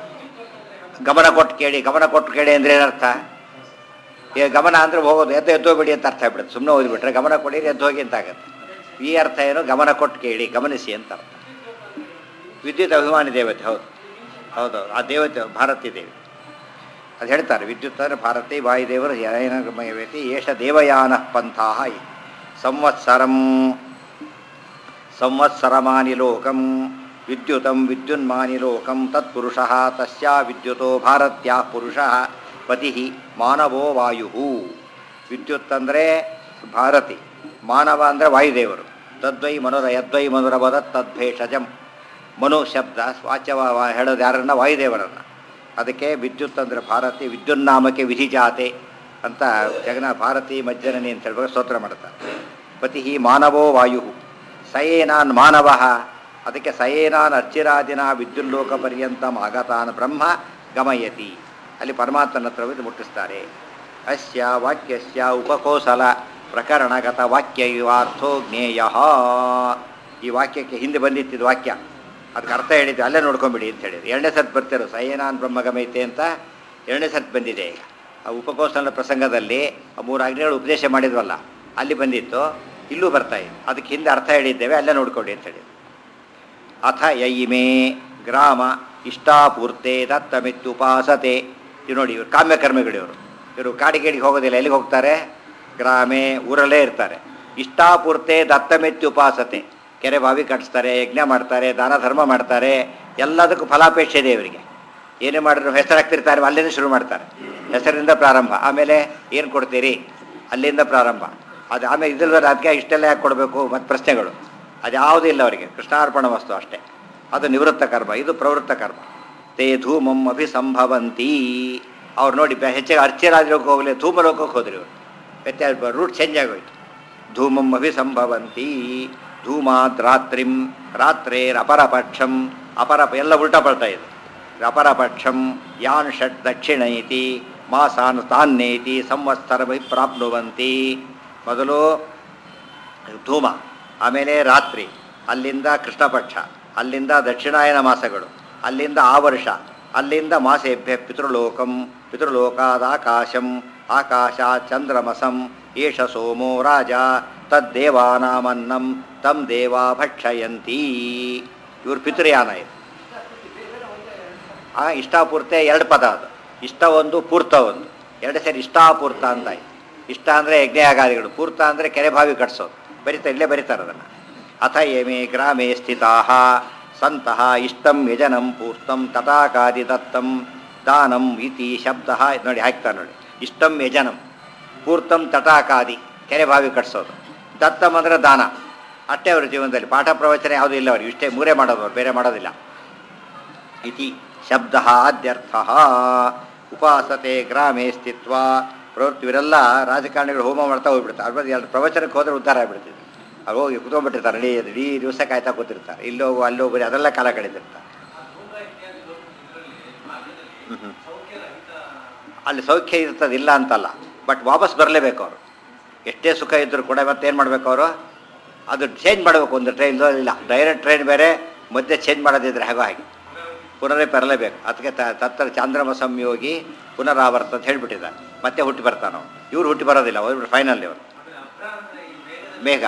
ಗಮನ ಕೊಟ್ಟು ಕೇಳಿ ಗಮನ ಕೊಟ್ಟು ಕೇಳಿ ಅಂದ್ರೆ ಏನರ್ಥ ಈಗ ಗಮನ ಅಂದರೆ ಹೋಗೋದು ಎದ್ದು ಎದ್ದೋಗ್ಬಿಡಿ ಅಂತ ಅರ್ಥ ಆಗ್ಬಿಡುತ್ತೆ ಸುಮ್ಮನೆ ಓದಿಬಿಟ್ರೆ ಗಮನ ಕೊಡಿ ಎದ್ದು ಹೋಗಿ ಅಂತ ಆಗುತ್ತೆ ಈ ಅರ್ಥ ಏನು ಗಮನ ಕೊಟ್ಟು ಕೇಳಿ ಗಮನಿಸಿ ಅಂತ ಅರ್ಥ ವಿದ್ಯುತ್ ಅಭಿಮಾನಿ ದೇವತೆ ಹೌದು ಹೌದೌದು ಆ ದೇವತೆ ಭಾರತೀ ದೇವಿ ಅದು ಹೇಳ್ತಾರೆ ವಿದ್ಯುತ್ ಅಂದರೆ ಭಾರತಿ ವಾಯುದೇವರು ಯನಗಮಯವೇತಿ ಏಷ ದೇವಯಾನ ಪಂಥಾ ಸಂವತ್ಸರಂ ಸಂವತ್ಸರಮಾನಿ ಲೋಕಂ ವಿದ್ಯುತಂ ವಿದ್ಯುನ್ಮಾನಿ ಲೋಕಂ ತತ್ಪುರುಷ ತಸ್ಯ ವಿದ್ಯುತೋ ಭಾರತ್ಯಾ ಪುರುಷ ಪತಿ ಮಾನವೋ ವಾಯು ವಿದ್ಯುತ್ ಅಂದರೆ ಭಾರತಿ ಮಾನವ ಅಂದರೆ ವಾಯುದೇವರು ತದ್ವೈ ಮನುರ ಯದ್ವೈ ಮನುರ ವದತ್ ತದ್ಭೇಷಜಂ ಮನು ಶಬ್ದ ವಾಚ್ಯ ಹೇಳೋದು ಯಾರನ್ನ ವಾಯುದೇವರನ್ನು ಅದಕ್ಕೆ ವಿದ್ಯುತ್ ಅಂದರೆ ಭಾರತಿ ವಿದ್ಯುನ್ನಾಮಕ್ಕೆ ವಿಧಿಜಾತೆ ಅಂತ ಜಗನ ಭಾರತಿ ಮಜ್ಜನನಿ ಅಂತ ಹೇಳ್ಬೇಕು ಸ್ತೋತ್ರ ಮಾಡ್ತಾರೆ ಪತಿ ಮಾನವೋ ವಾಯು ಸಯೇನಾನ್ ಮಾನವ ಅದಕ್ಕೆ ಸಯೇನಾನ್ ಅರ್ಚಿರಾದಿನ ವಿದ್ಯುಲ್ಲೋಕ ಪರ್ಯಂತಂ ಆಗತಾನ್ ಬ್ರಹ್ಮ ಗಮಯತಿ ಅಲ್ಲಿ ಪರಮಾತ್ಮನ ಹತ್ರ ಇದು ಮುಟ್ಟಿಸ್ತಾರೆ ಅಸ್ಯ ವಾಕ್ಯಸ್ಯ ಉಪಕೋಸಲ ಪ್ರಕರಣಗತ ವಾಕ್ಯ ಇವಾರ್ಥೋ ಜ್ಞೇಯ ಈ ವಾಕ್ಯಕ್ಕೆ ಹಿಂದೆ ಬಂದಿತ್ತಿದ್ದು ವಾಕ್ಯ ಅದಕ್ಕೆ ಅರ್ಥ ಹೇಳಿದ್ದು ಅಲ್ಲೇ ನೋಡ್ಕೊಂಬಿಡಿ ಅಂತ ಹೇಳಿದ್ರು ಎರಡನೇ ಸತ್ ಬರ್ತಿರೋ ಸಯನಾನ್ ಬ್ರಹ್ಮಗಮೈತೆ ಅಂತ ಎರಡನೇ ಸತ್ ಬಂದಿದೆ ಈಗ ಆ ಉಪಕೋಸಲ ಪ್ರಸಂಗದಲ್ಲಿ ಆ ಮೂರು ಅಗ್ನಿಗಳು ಉಪದೇಶ ಮಾಡಿದ್ವಲ್ಲ ಅಲ್ಲಿ ಬಂದಿತ್ತು ಇಲ್ಲೂ ಬರ್ತಾ ಇದೆ ಅದಕ್ಕೆ ಹಿಂದೆ ಅರ್ಥ ಹೇಳಿದ್ದೇವೆ ಅಲ್ಲೇ ನೋಡ್ಕೊಳ್ಳಿ ಅಂತ ಹೇಳಿ ಅಥ ಯಯಿಮೇ ಗ್ರಾಮ ಇಷ್ಟಾಪೂರ್ತೆ ದತ್ತಮಿತ್ಯುಪಾಸತೆ ಇವು ನೋಡಿ ಇವರು ಕಾಮ್ಯಕರ್ಮಿಗಳು ಇವರು ಇವರು ಕಾಡಿಗೇಡಿಗೆ ಹೋಗೋದಿಲ್ಲ ಎಲ್ಲಿಗೆ ಹೋಗ್ತಾರೆ ಗ್ರಾಮೆ ಊರಲ್ಲೇ ಇರ್ತಾರೆ ಇಷ್ಟಾಪೂರ್ತೆ ದತ್ತಮಿತ್ಯುಪಾಸತೆ ಕೆರೆ ಬಾವಿ ಕಟ್ಟಿಸ್ತಾರೆ ಯಜ್ಞ ಮಾಡ್ತಾರೆ ದಾನ ಧರ್ಮ ಮಾಡ್ತಾರೆ ಎಲ್ಲದಕ್ಕೂ ಫಲಾಪೇಕ್ಷೆ ಇದೆ ಇವರಿಗೆ ಏನೇ ಮಾಡಿದ್ರು ಹೆಸರಾಗ್ತಿರ್ತಾರೆ ಅಲ್ಲಿಂದ ಶುರು ಮಾಡ್ತಾರೆ ಹೆಸರಿಂದ ಪ್ರಾರಂಭ ಆಮೇಲೆ ಏನು ಕೊಡ್ತೀರಿ ಅಲ್ಲಿಂದ ಪ್ರಾರಂಭ ಅದು ಆಮೇಲೆ ಇದಿಲ್ಲದ ಅದಕ್ಕೆ ಇಷ್ಟೆಲ್ಲ ಯಾಕೆ ಕೊಡಬೇಕು ಮತ್ತು ಪ್ರಶ್ನೆಗಳು ಅದು ಯಾವುದೂ ಇಲ್ಲ ಅವರಿಗೆ ಕೃಷ್ಣಾರ್ಪಣ ವಸ್ತು ಅಷ್ಟೇ ಅದು ನಿವೃತ್ತ ಕರ್ಮ ಇದು ಪ್ರವೃತ್ತ ಕರ್ಮ ತೇ ಧೂಮಂ ಅಭಿಸಂಭವಂತಿ ಅವ್ರು ನೋಡಿ ಬೆ- ಹೆಚ್ಚಿಗೆ ಅರ್ಚಿರಾಜ್ಯಕ್ಕೆ ಹೋಗಲಿ ಧೂಮಲೋಕಕ್ಕೆ ಹೋದ್ರಿ ಇವರು ವ್ಯತ್ಯಾಸ ರೂಟ್ ಚೇಂಜ್ ಆಗೋಯ್ತು ಧೂಮಂ ಅಭಿಸಂಭವಂತಿ ಧೂಮಾತ್ ರಾತ್ರಿಂ ರಾತ್ರೇರಪರಪಕ್ಷಂ ಅಪರ ಎಲ್ಲ ಉಲ್ಟಾ ಪಲ್ಟಾ ಇದೆ ಅಪರಪಕ್ಷಂ ಯಾನ್ ಷಟ್ ದಕ್ಷಿಣ ಇತಿ ಮಾಸಾನ್ ತಾನ್ನೇತಿ ಸಂವತ್ಸರ ಪ್ರಾಪ್ನುವಂತಿ ಮೊದಲು ಧೂಮ ಆಮೇಲೆ ರಾತ್ರಿ ಅಲ್ಲಿಂದ ಕೃಷ್ಣಪಕ್ಷ ಅಲ್ಲಿಂದ ದಕ್ಷಿಣಾಯನ ಮಾಸಗಳು ಅಲ್ಲಿಂದ ಆವರ್ಷ ಅಲ್ಲಿಂದ ಮಾಸೇಭ್ಯ ಪಿತೃಲೋಕಂ ಪಿತೃಲೋಕಾದಾಕಾಶಂ ಆಕಾಶ ಚಂದ್ರಮಸಂ ಏಷ ಸೋಮೋ ರಾಜ ತದ್ದೇವಾನಾಮನ್ನಂ ತಂ ದೇವಾ ಭಕ್ಷಯಂತಿ ಇವ್ರ ಪಿತೃಯಾನ ಇದು ಆ ಇಷ್ಟಾಪೂರ್ತೆ ಎರಡು ಪದ ಅದು ಇಷ್ಟ ಒಂದು ಪೂರ್ತ ಒಂದು ಎರಡು ಸೇರಿ ಇಷ್ಟಾಪೂರ್ತ ಅಂತ ಆಯ್ತು ಇಷ್ಟ ಅಂದರೆ ಯಜ್ಞಯಾಗಾದಿಗಳು ಪೂರ್ತ ಅಂದರೆ ಕೆರೆ ಬಾವಿ ಕಟ್ಸೋದು ಬರಿತಾ ಇಲ್ಲೇ ಬರೀತಾರೆ ಅದನ್ನು ಅಥ ಏಮೇ ಗ್ರಾಮೇ ಸ್ಥಿತಾ ಸಂತಹ ಇಷ್ಟಂ ಯಜನಂ ಪೂರ್ತಂ ತಥಾಕಾದಿ ದತ್ತಂ ದಾನಂ ಇತಿ ಶಬ್ದ ನೋಡಿ ಹಾಕ್ತಾರೆ ನೋಡಿ ಇಷ್ಟಂ ಯಜನಂ ಪೂರ್ತಂ ತಟಾಕಾದಿ ಕೆರೆ ಬಾವಿ ಕಟ್ಸೋದು ದತ್ತಂ ಅಂದರೆ ದಾನ ಅಷ್ಟೇ ಅವ್ರ ಜೀವನದಲ್ಲಿ ಪಾಠ ಪ್ರವಚನ ಯಾವುದೂ ಇಲ್ಲ ಅವ್ರಿಗೆ ಇಷ್ಟೇ ಮೂರೇ ಮಾಡೋದು ಅವ್ರು ಬೇರೆ ಮಾಡೋದಿಲ್ಲ ಇತಿ ಶಬ್ದ ಅದ್ಯರ್ಥ ಉಪಾಸತೆ ಗ್ರಾಮೇ ಸ್ಥಿತ್ವ ಪ್ರವೃತ್ತಿ ಇವರೆಲ್ಲ ರಾಜಕಾರಣಿಗಳು ಹೋಮ ಮಾಡ್ತಾ ಹೋಗ್ಬಿಡ್ತಾರೆ ಅದ್ರ ಎರಡು ಪ್ರವಚನಕ್ಕೆ ಹೋದ್ರೆ ಉದ್ಧಾರ ಆಗ್ಬಿಡ್ತಿದ್ರು ಅವ್ರು ಹೋಗಿ ಕುತ್ಕೊಂಡ್ಬಿಟ್ಟಿರ್ತಾರೆ ಇಡೀ ಇಡೀ ದಿವಸ ಕಾಯ್ತಾ ಕೂತಿರ್ತಾರೆ ಇಲ್ಲೋಗು ಅಲ್ಲೋಗ್ರಿ ಅದೆಲ್ಲ ಕಾಲ ಕಳೀತಿರ್ತಾರೆ ಹ್ಮ್ ಹ್ಮ್. ಅಲ್ಲಿ ಸೌಖ್ಯ ಇರ್ತದೆ ಇಲ್ಲ ಅಂತಲ್ಲ ಬಟ್ ವಾಪಸ್ ಬರಲೇಬೇಕು ಅವರು ಎಷ್ಟೇ ಸುಖ ಇದ್ದರೂ ಕೂಡ ಇವತ್ತೇನು ಮಾಡಬೇಕು ಅವರು ಅದು ಚೇಂಜ್ ಮಾಡಬೇಕು ಒಂದು ಟ್ರೈನ್ ಇಲ್ಲ ಡೈರೆಕ್ಟ್ ಟ್ರೈನ್ ಬೇರೆ ಮಧ್ಯೆ ಚೇಂಜ್ ಮಾಡೋದಿದ್ರೆ ಹಾಗೋ ಹಾಗೆ ಪುನರೇ ಬರಲೇಬೇಕು ಅದಕ್ಕೆ ತ- ತತ್ರ ಚಾಂದ್ರಮ ಸಂಯೋಗಿ ಪುನರಾವರ್ತ ಅಂತ ಹೇಳ್ಬಿಟ್ಟಿದ್ದಾರೆ ಮತ್ತೆ ಹುಟ್ಟಿ ಬರ್ತಾನೋ ಇವ್ರು ಹುಟ್ಟಿ ಬರೋದಿಲ್ಲ ಹೋಗ್ಬಿಟ್ಟು ಫೈನಲ್ ಇವರು ಬೇಗ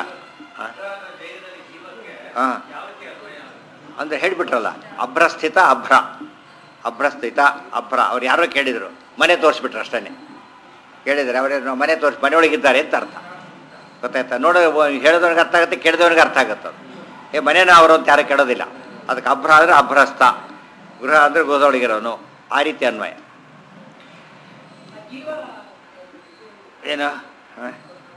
ಹಾಂ ಅಂದರೆ ಹೇಳ್ಬಿಟ್ರಲ್ಲ ಅಭ್ರಸ್ಥಿತ ಅಭ್ರ ಅಭ್ರಸ್ಥಿತ ಅಭ್ರ ಅವ್ರು ಯಾರೋ ಕೇಳಿದರು ಮನೆ ತೋರಿಸ್ಬಿಟ್ರು ಅಷ್ಟೇ ಕೇಳಿದರೆ ಅವರೇನು ಮನೆ ತೋರಿಸಿ ಮನೆಯೊಳಗಿದ್ದಾರೆ ಅಂತ ಅರ್ಥ ಗೊತ್ತಾಯ್ತಾ ನೋಡೋ ಹೇಳಿದವ್ರಿಗೆ ಅರ್ಥ ಆಗುತ್ತೆ ಕೇಳಿದವ್ರಿಗೆ ಅರ್ಥ ಆಗುತ್ತೆ ಅದು ಏ ಮನೇನ ಅವರು ಅಂತ ಯಾರು ಕೇಳೋದಿಲ್ಲ ಅದಕ್ಕೆ ಅಭ್ರ ಅಂದರೆ ಅಭ್ರಸ್ಥ ಗೃಹ ಅಂದರೆ ಗೋದೊಳಗಿರೋನು ಆ ರೀತಿ ಅನ್ವಯ ಏನು ಹ?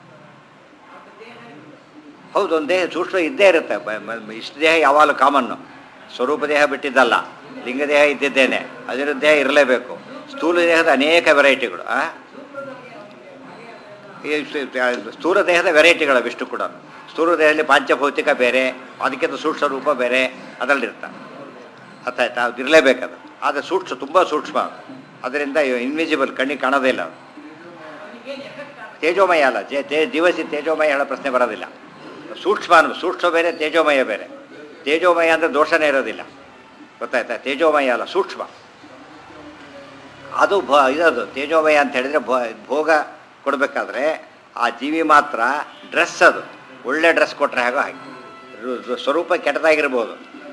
ಹೌದು ಒಂದು ದೇಹ ಸೂಕ್ಷ್ಮ ಇದ್ದೇ ಇರುತ್ತೆ ಬ- ಮ- ಇಷ್ಟು ದೇಹ ಯಾವಾಗಲೂ ಕಾಮನ್ನು ಸ್ವರೂಪ ದೇಹ ಬಿಟ್ಟಿದ್ದಲ್ಲ ಲಿಂಗ ದೇಹ ಇದ್ದಿದ್ದೇನೆ ಅದರ ದೇಹ ಇರಲೇಬೇಕು ಸ್ಥೂಲ ದೇಹದ ಅನೇಕ ವೆರೈಟಿಗಳು ಆ? ಈ ಸ- ಸ್ಥೂಲ ದೇಹದ ವೆರೈಟಿಗಳು ಅವಿಷ್ಟು ಕೂಡ ಸ್ಥೂಲ ದೇಹದಲ್ಲಿ ಪಾಂಚಭೌತಿಕ ಬೇರೆ ಅದಕ್ಕಿಂತ ಸೂಕ್ಷ್ಮ ರೂಪ ಬೇರೆ ಅದರಲ್ಲಿರ್ತಾರೆ ಅರ್ಥ ಆಯ್ತಾ ಅದು ಇರಲೇಬೇಕದು ಆದರೆ ಸೂಕ್ಷ್ಮ ತುಂಬ ಸೂಕ್ಷ್ಮ ಅದು. ಅದರಿಂದ ಇನ್ವಿಸಿಬಲ್ ಕಣ್ಣಿಗೆ ಕಾಣೋದೇ ಇಲ್ಲ ಅದು ತೇಜೋಮಯ ಅಲ್ಲ ಜೇ ತೇ ದಿವಸಿ ತೇಜೋಮಯ ಹೇಳೋ ಪ್ರಶ್ನೆ ಬರೋದಿಲ್ಲ ಸೂಕ್ಷ್ಮ ಅನ್ನು ಸೂಕ್ಷ್ಮ ಬೇರೆ ತೇಜೋಮಯ ಬೇರೆ ತೇಜೋಮಯ ಅಂದರೆ ದೋಷನೇ ಇರೋದಿಲ್ಲ ಗೊತ್ತಾಯ್ತಾ ತೇಜೋಮಯ ಅಲ್ಲ ಸೂಕ್ಷ್ಮ ಅದು ಭ ಇದದು ತೇಜೋಮಯ ಅಂತ ಹೇಳಿದರೆ ಭೋಗ ಕೊಡಬೇಕಾದ್ರೆ ಆ ಜೀವಿ ಮಾತ್ರ ಡ್ರೆಸ್ ಅದು ಒಳ್ಳೆ ಡ್ರೆಸ್ ಕೊಟ್ಟರೆ ಹಾಗೋ ಹಾಗೆ ರು- ರು- ಸ್ವರೂಪ ಕೆಟ್ಟದಾಗಿರ್ಬೋದು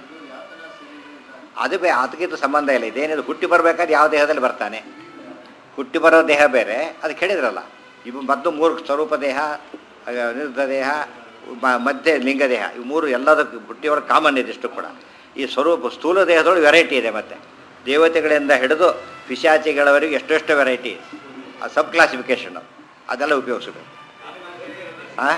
ಅದು ಬೇ ಅದಕ್ಕಿಂತ ಸಂಬಂಧ ಇಲ್ಲ ಇದೇನಿದು ಹುಟ್ಟಿ ಬರಬೇಕಾದ್ರೆ ಯಾವ ದೇಹದಲ್ಲಿ ಬರ್ತಾನೆ ಹುಟ್ಟಿ ಬರೋ ದೇಹ ಬೇರೆ ಅದಕ್ಕೆ ಹೇಳಿದ್ರಲ್ಲ ಇವು ಮೊದಲು ಮೂರು ಸ್ವರೂಪ ದೇಹ ಅಹ್, ನಿರುದ್ಧ ದೇಹ ಮ- ಮಧ್ಯೆ ಲಿಂಗ ದೇಹ ಇವು ಮೂರು ಎಲ್ಲದಕ್ಕೂ ಹುಟ್ಟಿಯವರ ಕಾಮನ್ ಇದಿಷ್ಟು ಕೂಡ ಈ ಸ್ವರೂಪ ಸ್ಥೂಲ ದೇಹದೊಳಗೆ ವೆರೈಟಿ ಇದೆ ಮತ್ತೆ ದೇವತೆಗಳಿಂದ ಹಿಡಿದು ಪಿಶಾಚಿಗಳವರೆಗೆ ಎಷ್ಟೆಷ್ಟು ವೆರೈಟಿ ಆ ಸಬ್ ಕ್ಲಾಸಿಫಿಕೇಷನ್ ಅದೆಲ್ಲ ಉಪಯೋಗಿಸ್ಬೇಕು ಹಾಂ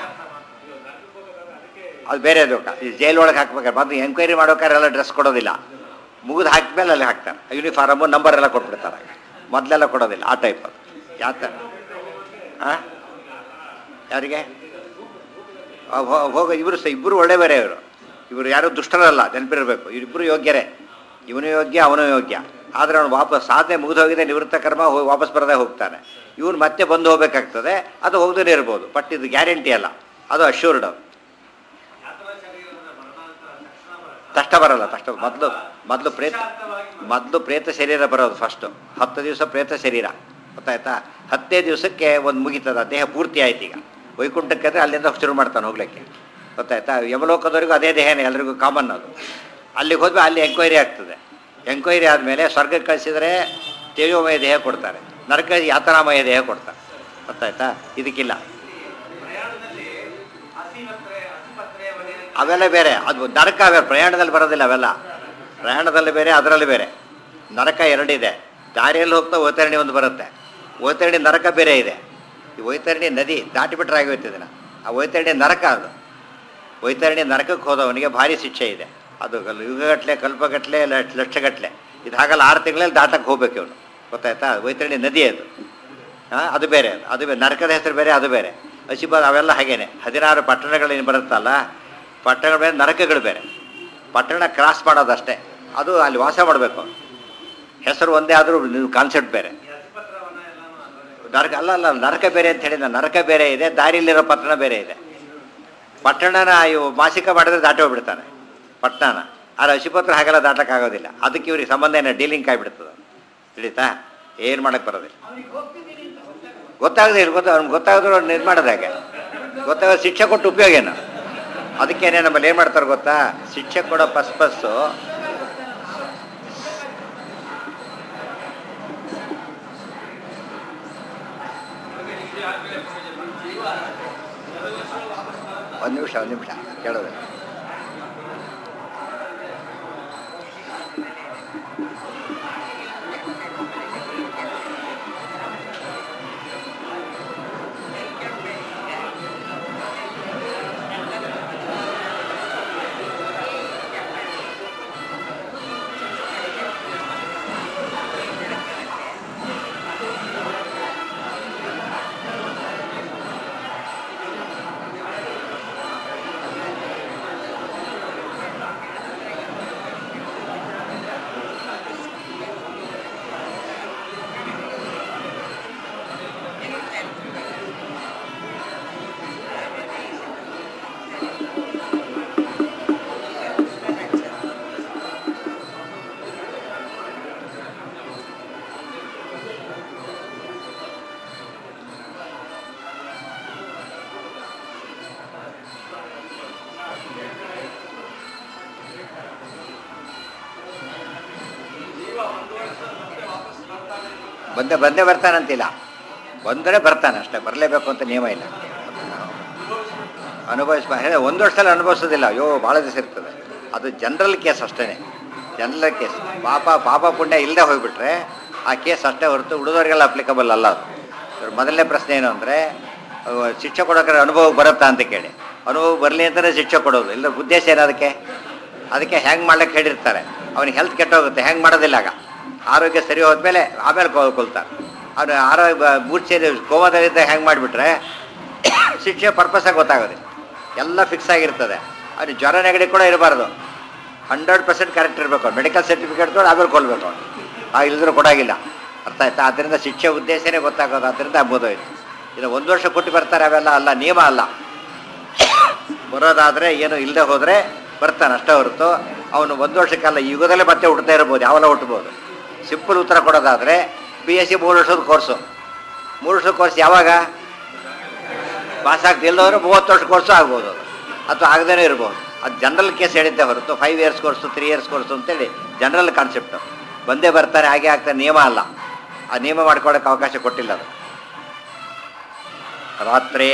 ಅದು ಬೇರೆ ದೋಕ ಈ ಜೈಲ್ ಒಳಗೆ ಹಾಕ್ಬೇಕಾರೆ ಮೊದಲು ಎಂಕ್ವೈರಿ ಮಾಡ್ಬೇಕಾದ್ರೆ ಎಲ್ಲ ಡ್ರೆಸ್ ಕೊಡೋದಿಲ್ಲ ಮುಗಿದು ಹಾಕಿದ್ಮೇಲೆ ಅಲ್ಲಿ ಹಾಕ್ತಾರೆ ಯೂನಿಫಾರ್ಮು ನಂಬರ್ ಎಲ್ಲ ಕೊಟ್ಬಿಡ್ತಾರೆ ಮೊದಲೆಲ್ಲ ಕೊಡೋದಿಲ್ಲ ಆ ಟೈಪ್ ಅದು ಯಾವ ಥರ ಹಾಂ ಯಾರಿಗೆ ಆ, ಹೋ- ಹೋಗ ಇವರು ಸಹ ಇಬ್ಬರು ಒಳ್ಳೆ ಬೇರೆ ಇವರು ಇವರು ಯಾರು ದುಷ್ಟರಲ್ಲ ನೆನಪಿರಬೇಕು ಇವರಿಬ್ಬರು ಯೋಗ್ಯರೇ ಇವನು ಯೋಗ್ಯ ಅವನು ಯೋಗ್ಯ ಆದರೆ ಅವನು ವಾಪಸ್ ಸಾಧನೆ ಮುಗಿದು ಹೋಗಿದೆ ನಿವೃತ್ತ ಕರ್ಮ ಹೋಗಿ ವಾಪಸ್ ಬರದೇ ಹೋಗ್ತಾನೆ ಇವನು ಮತ್ತೆ ಬಂದು ಹೋಗ್ಬೇಕಾಗ್ತದೆ ಅದು ಹೋಗದೇ ಇರ್ಬೋದು ಬಟ್ ಇದು ಗ್ಯಾರಂಟಿ ಅಲ್ಲ ಅದು ಅಶ್ಯೂರ್ಡ್ ಅದು ತಕ್ಷಣ ಬರಲ್ಲ ತಕ್ಷಣ ಮೊದಲು ಮೊದಲು ಪ್ರೇತ ಮೊದಲು ಪ್ರೇತ ಶರೀರ ಬರೋದು ಫಸ್ಟು ಹತ್ತು ದಿವಸ ಪ್ರೇತ ಶರೀರ ಗೊತ್ತಾಯ್ತಾ ಹತ್ತೇ ದಿವಸಕ್ಕೆ ಒಂದು ಮುಗಿತದ ದೇಹ ಪೂರ್ತಿ ಆಯ್ತು ಈಗ ವೈಕುಂಠಕ್ಕೆ ಅಂದರೆ ಅಲ್ಲಿಂದ ಶುರು ಮಾಡ್ತಾನೆ ಹೋಗ್ಲಿಕ್ಕೆ ಗೊತ್ತಾಯ್ತಾ ಯಮಲೋಕದವರೆಗೂ ಅದೇ ದೇಹನೇ ಎಲ್ರಿಗೂ ಕಾಮನ್ ಅದು ಅಲ್ಲಿಗೆ ಹೋದ್ಮೇಲೆ ಅಲ್ಲಿ ಎಂಕ್ವೈರಿ ಆಗ್ತದೆ ಎಂಕ್ವೈರಿ ಆದಮೇಲೆ ಸ್ವರ್ಗಕ್ಕೆ ಕಳಿಸಿದರೆ ತೇಜೋಮಯ ದೇಹ ಕೊಡ್ತಾರೆ ನರಕ ಯಾತನಾಮಯ ದೇಹ ಕೊಡ್ತಾರೆ ಗೊತ್ತಾಯ್ತಾ ಇದಕ್ಕಿಲ್ಲ ಅವೆಲ್ಲ ಬೇರೆ ಅದು ನರಕ ಬೇರೆ ಪ್ರಯಾಣದಲ್ಲಿ ಬರೋದಿಲ್ಲ ಅವೆಲ್ಲ ಪ್ರಯಾಣದಲ್ಲಿ ಬೇರೆ ಅದರಲ್ಲಿ ಬೇರೆ ನರಕ ಎರಡಿದೆ ದಾರಿಯಲ್ಲಿ ಹೋಗ್ತಾ ವೈತರಣಿ ಒಂದು ಬರುತ್ತೆ ವೈತರಣಿ ನರಕ ಬೇರೆ ಇದೆ ಈ ವೈತರಣಿ ನದಿ ದಾಟಿಬಿಟ್ರೆ ಆಗೋಯ್ತು ಇದನ್ನು ಆ ವೈತರಣಿ ನರಕ ಅದು ವೈತರಣಿ ನರಕಕ್ಕೆ ಹೋದವನಿಗೆ ಭಾರಿ ಶಿಕ್ಷೆ ಇದೆ ಅದು ಕಲ್- ಯುಗಗಟ್ಲೆ ಕಲ್ಪಗಟ್ಲೆ ಲ- ಲಕ್ಷಗಟ್ಲೆ ಇದು ಹಾಗಲ್ಲ ಆರು ತಿಂಗಳಲ್ಲಿ ದಾಟಕ್ಕೆ ಹೋಗ್ಬೇಕು ಇವನು ಗೊತ್ತಾಯ್ತಾ ವೈತರಣಿ ನದಿ ಅದು ಹಾಂ ಅದು ಬೇರೆ ಅದು ಅದು ಬೇರೆ ನರಕದ ಹೆಸರು ಬೇರೆ ಅದು ಬೇರೆ ಹಸಿಬಾದ ಅವೆಲ್ಲ ಹಾಗೇನೆ ಹದಿನಾರು ಪಟ್ಟಣಗಳೇನು ಬರುತ್ತಲ್ಲ ಪಟ್ಟಣಗಳ ಬೇರೆ ನರಕಗಳು ಬೇರೆ ಪಟ್ಟಣ ಕ್ರಾಸ್ ಮಾಡೋದಷ್ಟೇ ಅದು ಅಲ್ಲಿ ವಾಸ ಮಾಡಬೇಕು ಹೆಸರು ಒಂದೇ ಆದರೂ ಕಾನ್ಸೆಪ್ಟ್ ಬೇರೆ ನರಕ ಅಲ್ಲ ಅಲ್ಲ ನರಕ ಬೇರೆ ಅಂತ ಹೇಳಿದ ನರಕ ಬೇರೆ ಇದೆ ದಾರಿಯಲ್ಲಿರೋ ಪಟ್ಟಣ ಬೇರೆ ಇದೆ ಪಟ್ಟಣನ ಇವು ಮಾಸಿಕ ಮಾಡಿದ್ರೆ ದಾಟಿ ಹೋಗ್ಬಿಡ್ತಾನೆ ಪಟ್ಟಣ ಆದ್ರೆ ಹಸಿಪತ್ರ ಹಾಗೆಲ್ಲ ದಾಟಕ್ಕಾಗೋದಿಲ್ಲ ಅದಕ್ಕೆ ಇವ್ರಿಗೆ ಸಂಬಂಧ ಏನೋ ಡೀಲಿಂಗ್ ಆಗಿಬಿಡ್ತದೆ ತಿಳಿತಾ ಏನು ಮಾಡಕ್ಕೆ ಬರೋದಿಲ್ಲ ಗೊತ್ತಾಗದೆ ಗೊತ್ತ ಅವ್ನಿಗೆ ಗೊತ್ತಾಗದ್ರು ಅವ್ನು ಇದು ಮಾಡೋದು ಹಾಗೆ ಗೊತ್ತಾಗ ಶಿಕ್ಷೆ ಕೊಟ್ಟು ಉಪಯೋಗ ಏನು ಅದಕ್ಕೇನೆ ನಮ್ಮಲ್ಲಿ ಏನು ಮಾಡ್ತಾರೆ ಗೊತ್ತಾ ಶಿಕ್ಷೆ ಕೊಡೋ ಪಸ್ ಪಸ್ಸು ಒಂದು ನಿಮಿಷ ಒಂದು ನಿಮಿಷ ಕೇಳೋದು ಬಂದೇ ಬಂದೇ ಬರ್ತಾನಂತಿಲ್ಲ ಬಂದರೆ ಬರ್ತಾನೆ ಅಷ್ಟೇ ಬರಲೇಬೇಕು ಅಂತ ನಿಯಮ ಇಲ್ಲ ಅನುಭವಿಸ್ ಒಂದು ವರ್ಷದಲ್ಲಿ ಅನುಭವಿಸೋದಿಲ್ಲ ಅಯ್ಯೋ ಭಾಳ ದಿವಸ ಇರ್ತದೆ ಅದು ಜನರಲ್ ಕೇಸ್ ಅಷ್ಟೇ ಜನರಲ್ ಕೇಸ್ ಪಾಪ ಪಾಪ ಪುಣ್ಯ ಇಲ್ಲದೆ ಹೋಗ್ಬಿಟ್ರೆ ಆ ಕೇಸ್ ಅಷ್ಟೇ ಹೊರತು ಉಳಿದವರಿಗೆಲ್ಲ ಅಪ್ಲಿಕಬಲ್ ಅಲ್ಲ ಅದು ಇದ್ರ ಮೊದಲನೇ ಪ್ರಶ್ನೆ ಏನು ಅಂದರೆ ಶಿಕ್ಷೆ ಕೊಡೋಕೆ ಅನುಭವ ಬರುತ್ತಾ ಅಂತ ಕೇಳಿ ಅನುಭವ ಬರಲಿ ಅಂತಲೇ ಶಿಕ್ಷೆ ಕೊಡೋದು ಇಲ್ಲ ಉದ್ದೇಶ ಏನು ಅದಕ್ಕೆ ಅದಕ್ಕೆ ಹೆಂಗೆ ಮಾಡ್ಲಿಕ್ಕೆ ಹೇಳಿರ್ತಾರೆ ಅವನಿಗೆ ಹೆಲ್ತ್ ಕೆಟ್ಟೋಗುತ್ತೆ ಹೆಂಗೆ ಮಾಡೋದಿಲ್ಲ ಆಗ ಆರೋಗ್ಯ ಸರಿ ಹೋದ್ಮೇಲೆ ಆಮೇಲೆ ಕೊ ಕೊಲ್ತಾರೆ ಅವನು ಆರೋಗ್ಯ ಮೂರ್ಛೆ ಕೋಮದಲ್ಲಿದ್ದ ಹೆಂಗೆ ಮಾಡಿಬಿಟ್ರೆ ಶಿಕ್ಷೆ ಪರ್ಪಸ್ಸಾಗಿ ಗೊತ್ತಾಗೋದಿಲ್ಲ ಎಲ್ಲ ಫಿಕ್ಸ್ ಆಗಿರ್ತದೆ ಅದು ಜ್ವರ ನೆಗಡಿ ಕೂಡ ಇರಬಾರ್ದು ಹಂಡ್ರೆಡ್ ಪರ್ಸೆಂಟ್ ಕರೆಕ್ಟ್ ಇರಬೇಕು ಮೆಡಿಕಲ್ ಸರ್ಟಿಫಿಕೇಟ್ ತೊಗೊಂಡು ಆಮೇಲೆ ಕೊಲ್ಬೇಕು ಅವನು ಆ ಇಲ್ಲದ್ರೂ ಕೊಡಾಗಿಲ್ಲ ಅರ್ಥ ಆಯ್ತಾ ಅದರಿಂದ ಶಿಕ್ಷೆ ಉದ್ದೇಶನೇ ಗೊತ್ತಾಗೋದು ಅದರಿಂದ ಅಂಬೋದೋಯ್ತು ಇದು ಒಂದು ವರ್ಷ ಕೊಟ್ಟು ಬರ್ತಾರೆ ಅವೆಲ್ಲ ಅಲ್ಲ ನಿಯಮ ಅಲ್ಲ ಬರೋದಾದರೆ ಏನು ಇಲ್ಲದೆ ಹೋದರೆ ಬರ್ತಾನೆ ಅಷ್ಟೇ ಹೊರತು ಅವನು ಒಂದು ವರ್ಷಕ್ಕಲ್ಲ ಈ ಯುಗದಲ್ಲೇ ಮತ್ತೆ ಹುಟ್ಟದೇ ಇರ್ಬೋದು ಯಾವೆಲ್ಲ ಹುಟ್ಟಬೋದು ಸಿಂಪಲ್ ಉತ್ತರ ಕೊಡೋದಾದರೆ ಬಿ ಎಸ್ ಸಿ ಮೂರು ವರ್ಷದ ಕೋರ್ಸು ಮೂರು ವರ್ಷದ ಕೋರ್ಸ್ ಯಾವಾಗ ಪಾಸ್ ಆಗ್ತಿಲ್ಲದವರು ಮೂವತ್ತು ವರ್ಷ ಕೋರ್ಸು ಆಗ್ಬೋದು ಅದು ಅಥವಾ ಆಗದೇ ಇರ್ಬೋದು ಅದು ಜನರಲ್ ಕೇಸ್ ಹೇಳಿದ್ದೆ ಹೊರತು five years course three years course ಅಂತೇಳಿ ಜನರಲ್ ಕಾನ್ಸೆಪ್ಟು ಬಂದೇ ಬರ್ತಾರೆ ಹಾಗೆ ಆಗ್ತಾರೆ ನಿಯಮ ಅಲ್ಲ ಆ ನಿಯಮ ಮಾಡ್ಕೊಳ್ಳೋಕೆ ಅವಕಾಶ ಕೊಟ್ಟಿಲ್ಲ ಅದು ರಾತ್ರೇ